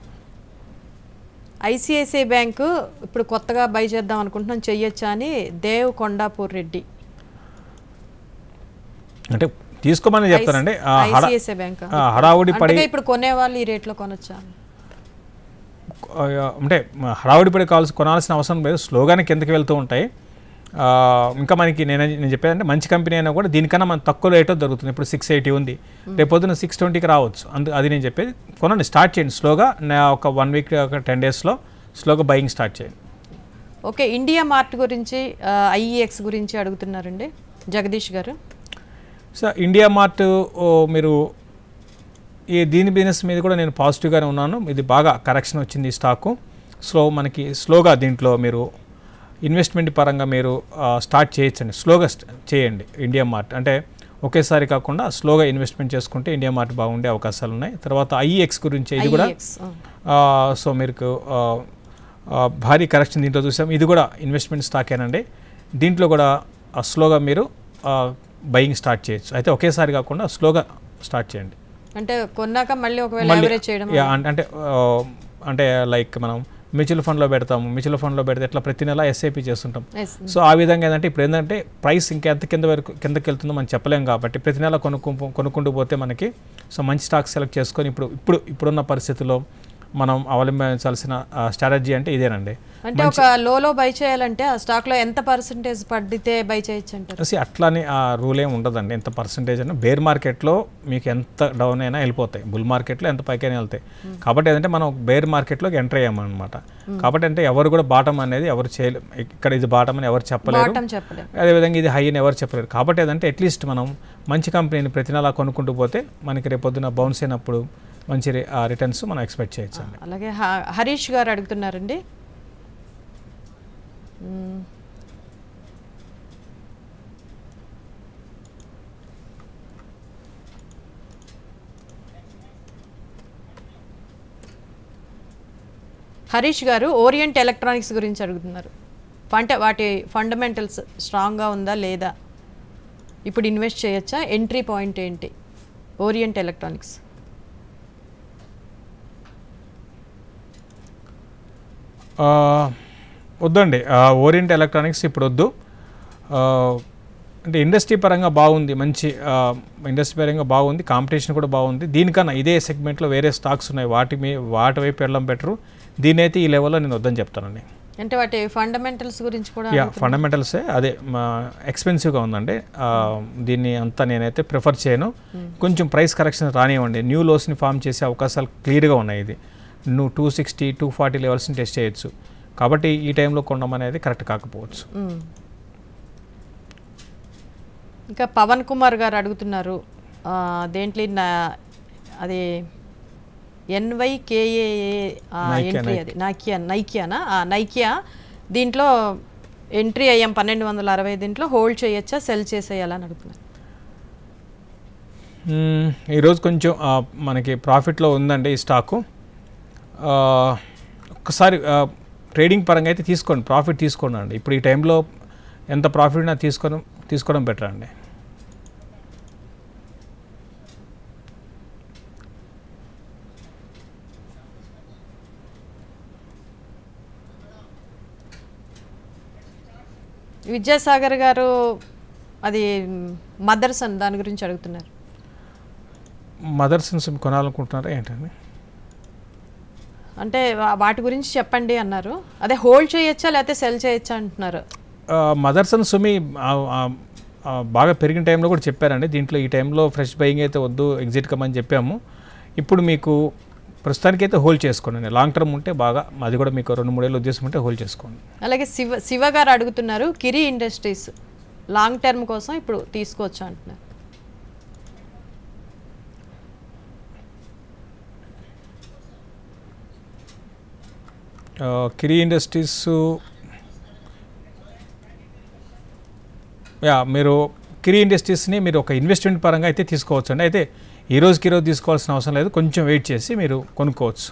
ఐసిఐసిఐ బ్యాంకు ఇప్పుడు కొత్తగా బై చేద్దాం అనుకుంటున్నాం చెయ్యొచ్చా అని దేవ్ కొండాపూర్ రెడ్డి అంటే తీసుకోమని చెప్తానండి ఆ, హడా- ఐసిఐసిఐ బ్యాంక్ ఆ, హడావుడి పడి ఇప్పుడు కొనేవాళ్ళు ఈ రేట్లో కొనొచ్చా ఆ, అంటే మ, హడావుడి పడి కావాల్సి కొనాల్సిన అవసరం లేదు స్లోగానే కిందకి వెళ్తూ ఉంటాయి ఆ, ఇంకా మనకి నేను నేను చెప్పేదంటే మంచి కంపెనీ అయినా కూడా దీనికన్నా మన తక్కువ రేటో దొరుకుతుంది ఇప్పుడు సిక్స్ ఎయిటీ ఉంది రేపు పొద్దున్న సిక్స్ ట్వంటీకి రావచ్చు అందు అది నేను చెప్పేది కొనండి స్టార్ట్ చేయండి స్లోగా నా ఒక వన్ వీక్ ఒక టెన్ డేస్లో స్లోగా బయింగ్ స్టార్ట్ చేయండి ఓకే ఇండియా మార్ట్ గురించి ఐఈఎక్స్ గురించి అడుగుతున్నారండి జగదీష్ గారు సో ఇండియా మార్ట్ ఓ, మీరు ఈ దీని బిజినెస్ మీద కూడా నేను పాజిటివ్గానే ఉన్నాను ఇది బాగా కరెక్షన్ వచ్చింది ఈ స్టాకు స్లో మనకి స్లోగా దీంట్లో మీరు ఇన్వెస్ట్మెంట్ పరంగా మీరు ఆ, స్టార్ట్ చేయొచ్చండి స్లోగా స్ట్- చేయండి ఇండియా మార్ట్ అంటే ఒకేసారి కాకుండా స్లోగా ఇన్వెస్ట్మెంట్ చేసుకుంటే ఇండియా మార్ట్ బాగుండే అవకాశాలు ఉన్నాయి తర్వాత ఐఈఎక్స్ గురించి ఇది కూడా ఐఈఎక్స్ ఆ, సో మీకు ఆ, ఆ, భారీ కరెక్షన్ దీంట్లో చూసాం ఇది కూడా ఇన్వెస్ట్మెంట్ స్టాకేనండి దీంట్లో కూడా ఆ, స్లోగా మీరు బయింగ్ స్టార్ట్ చేయొచ్చు అయితే ఒకేసారి కాకుండా స్లోగా స్టార్ట్ చేయండి అంటే కొన్నాక మళ్ళీ ఒకవేళ మళ్ళీ యావరేజ్ చేయడం యా, అంటే అంటే, ఆ, అంటే లైక్ మనం మ్యూచువల్ ఫండ్లో పెడతాము మ్యూచువల్ ఫండ్లో పెడితే ఎట్లా ప్రతి నెల ఎస్ఐపి చేస్తుంటాం Yes. సో ఆ విధంగా ఏంటంటే ఇప్పుడు ఏంటంటే ప్రైస్ ఇంకా ఎంత కింద వరకు కిందకి వెళ్తుందో మనం చెప్పలేం కాబట్టి ప్రతి నెల కొనుక్కు కొనుక్కుంటూ పోతే మనకి సో మంచి స్టాక్ సెలెక్ట్ చేసుకొని ఇప్పుడు ఇప్పుడు ఇప్పుడున్న పరిస్థితుల్లో మనం అవలంబించాల్సిన స్ట్రాటజీ అంటే ఇదేనండి అంటే ఒక లోలో బై చేయాలంటే ఆ స్టాక్ లో ఎంత పర్సంటేజ్ పడితే బై చేయొచ్చు అంటారు See, అట్లానే ఆ రూల్ ఏమి ఉండదండి ఎంత పర్సంటేజ్ అయినా బేర్ మార్కెట్లో మీకు ఎంత డౌన్ అయినా వెళ్ళిపోతాయి బుల్ మార్కెట్లో ఎంత పైకైనా వెళ్తాయి కాబట్టి ఏంటంటే మనం బేర్ మార్కెట్లోకి ఎంటర్ అయ్యామన్నమాట కాబట్టి అంటే ఎవరు కూడా బాటం అనేది ఎవరు చేయలేరు ఇక్కడ ఇది బాటం అని ఎవరు చెప్పలేరు బాటం చెప్పలేం అదేవిధంగా ఇది హై అని ఎవరు చెప్పలేరు కాబట్టి ఏదంటే అట్లీస్ట్ మనం మంచి కంపెనీని ప్రతి నెలా కొనుక్కుంటూ పోతే మనకి రేపొద్దున బౌన్స్ అయినప్పుడు మంచి రిటర్న్స్ మనం ఎక్స్పెక్ట్ చేయొచ్చు అండి అలాగే హ- హరీష్ గారు అడుగుతున్నారండి మ్మ్. హరీష్ గారు ఓరియంట్ ఎలక్ట్రానిక్స్ గురించి అడుగుతున్నారు అంటే వాటి ఫండమెంటల్స్ స్ట్రాంగ్గా ఉందా లేదా ఇప్పుడు ఇన్వెస్ట్ చేయొచ్చా ఎంట్రీ పాయింట్ ఏంటి ఓరియంట్ ఎలక్ట్రానిక్స్ ఆ, వద్దండి ఆ, ఓరియంట్ ఎలక్ట్రానిక్స్ ఇప్పుడు వద్దు ఆ, అంటే ఇండస్ట్రీ పరంగా బాగుంది మంచి ఆ, ఇండస్ట్రీ పరంగా బాగుంది కాంపిటీషన్ కూడా బాగుంది దీనికన్నా ఇదే సెగ్మెంట్లో వేరే స్టాక్స్ ఉన్నాయి వాటి మీ వాటి వైపు వెళ్ళడం బెటరు దీని అయితే ఈ లెవెల్లో నేను వద్దని చెప్తానండి అంటే వాటి ఫండమెంటల్స్ గురించి కూడా యా ఫండమెంటల్సే అదే మా ఎక్స్పెన్సివ్గా ఉందండి ఆ, దీన్ని అంతా నేనైతే ప్రిఫర్ చేయను కొంచెం ప్రైస్ కరెక్షన్ రానివ్వండి న్యూ లోస్ని ఫామ్ చేసే అవకాశాలు క్లియర్గా ఉన్నాయి ఇది నువ్వు టూ సిక్స్టీ టూ ఫార్టీ లెవెల్స్ని టెస్ట్ చేయొచ్చు కాబట్టి ఈ టైంలో కొనడం అనేది కరెక్ట్ కాకపోవచ్చు మ్మ్. ఇంకా పవన్ కుమార్ గారు అడుగుతున్నారు ఆ, దేంట్లో నా అది ఎన్వైకేఏ నైకియా, ఎంట్రీ అది నైకియా నైకియానా ఆ, నైకియా దీంట్లో ఎంట్రీ అయ్యాం పన్నెండు వందల అరవై దీంట్లో హోల్డ్ చేయొచ్చా సెల్ చేసేయాలని అడుగుతున్నారు మ్మ్, ఈరోజు కొంచెం ఆ, మనకి ప్రాఫిట్లో ఉందండి ఈ స్టాకు ఆ, ఒక్కసారి ఆ, ట్రేడింగ్ పరంగా అయితే తీసుకోండి ప్రాఫిట్ తీసుకోండి అండి ఇప్పుడు ఈ టైంలో ఎంత ప్రాఫిట్ అయినా తీసుకోవడం తీసుకోవడం బెటర్ అండి విద్యాసాగర్ గారు అది మదర్సన్ దాని గురించి అడుగుతున్నారు మదర్సన్స్ కొనాలనుకుంటున్నారా ఏంటండి అంటే వా- వాటి గురించి చెప్పండి అన్నారు అదే హోల్డ్ చేయొచ్చా లేకపోతే సెల్ చేయొచ్చా అంటున్నారు మదర్స్ అండ్ సుమి ఆ, ఆ, ఆ, బాగా పెరిగిన టైంలో కూడా చెప్పారండి దీంట్లో ఈ టైంలో ఫ్రెష్ బయింగ్ అయితే వద్దు ఎగ్జిట్ కమ్మని చెప్పాము ఇప్పుడు మీకు ప్రస్తుతానికైతే హోల్డ్ చేసుకోండి లాంగ్ టర్మ్ ఉంటే బాగా అది కూడా మీకు రెండు మూడేళ్ళు ఉద్దేశం ఉంటే హోల్డ్ చేసుకోండి అలాగే శివ శివ గారు అడుగుతున్నారు కిరి ఇండస్ట్రీస్ లాంగ్ టర్మ్ కోసం ఇప్పుడు తీసుకోవచ్చు అంటున్నారు ఆ, కిరి ఇండస్ట్రీస్ యా మీరు కిరి ఇండస్ట్రీస్ని మీరు ఒక ఇన్వెస్ట్మెంట్ పరంగా అయితే తీసుకోవచ్చు అండి అయితే ఈ రోజుకి ఈ రోజు తీసుకోవాల్సిన అవసరం లేదు కొంచెం వెయిట్ చేసి మీరు కొనుక్కోవచ్చు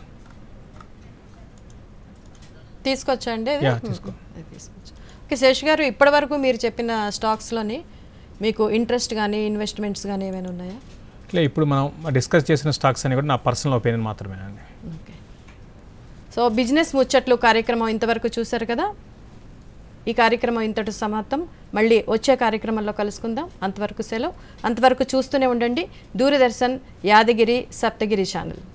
తీసుకోవచ్చా అండి అది? యా, తీసుకో. అది తీసుకోవచ్చు ఓకే శేష్ గారు ఇప్పటి వరకు మీరు చెప్పిన స్టాక్స్లోని మీకు ఇంట్రెస్ట్ కానీ ఇన్వెస్ట్మెంట్స్ కానీ ఏమైనా ఉన్నాయా ఇట్లా ఇప్పుడు మనం డిస్కస్ చేసిన స్టాక్స్ అని కూడా నా పర్సనల్ ఒపీనియన్ మాత్రమే అండి ఓకే సో బిజినెస్ ముచ్చట్లు కార్యక్రమం ఇంతవరకు చూశారు కదా ఈ కార్యక్రమం ఇంతటి సమాప్తం మళ్ళీ వచ్చే కార్యక్రమంలో కలుసుకుందాం అంతవరకు సెలవు అంతవరకు చూస్తూనే ఉండండి దూరదర్శన్ యాదగిరి సప్తగిరి ఛానల్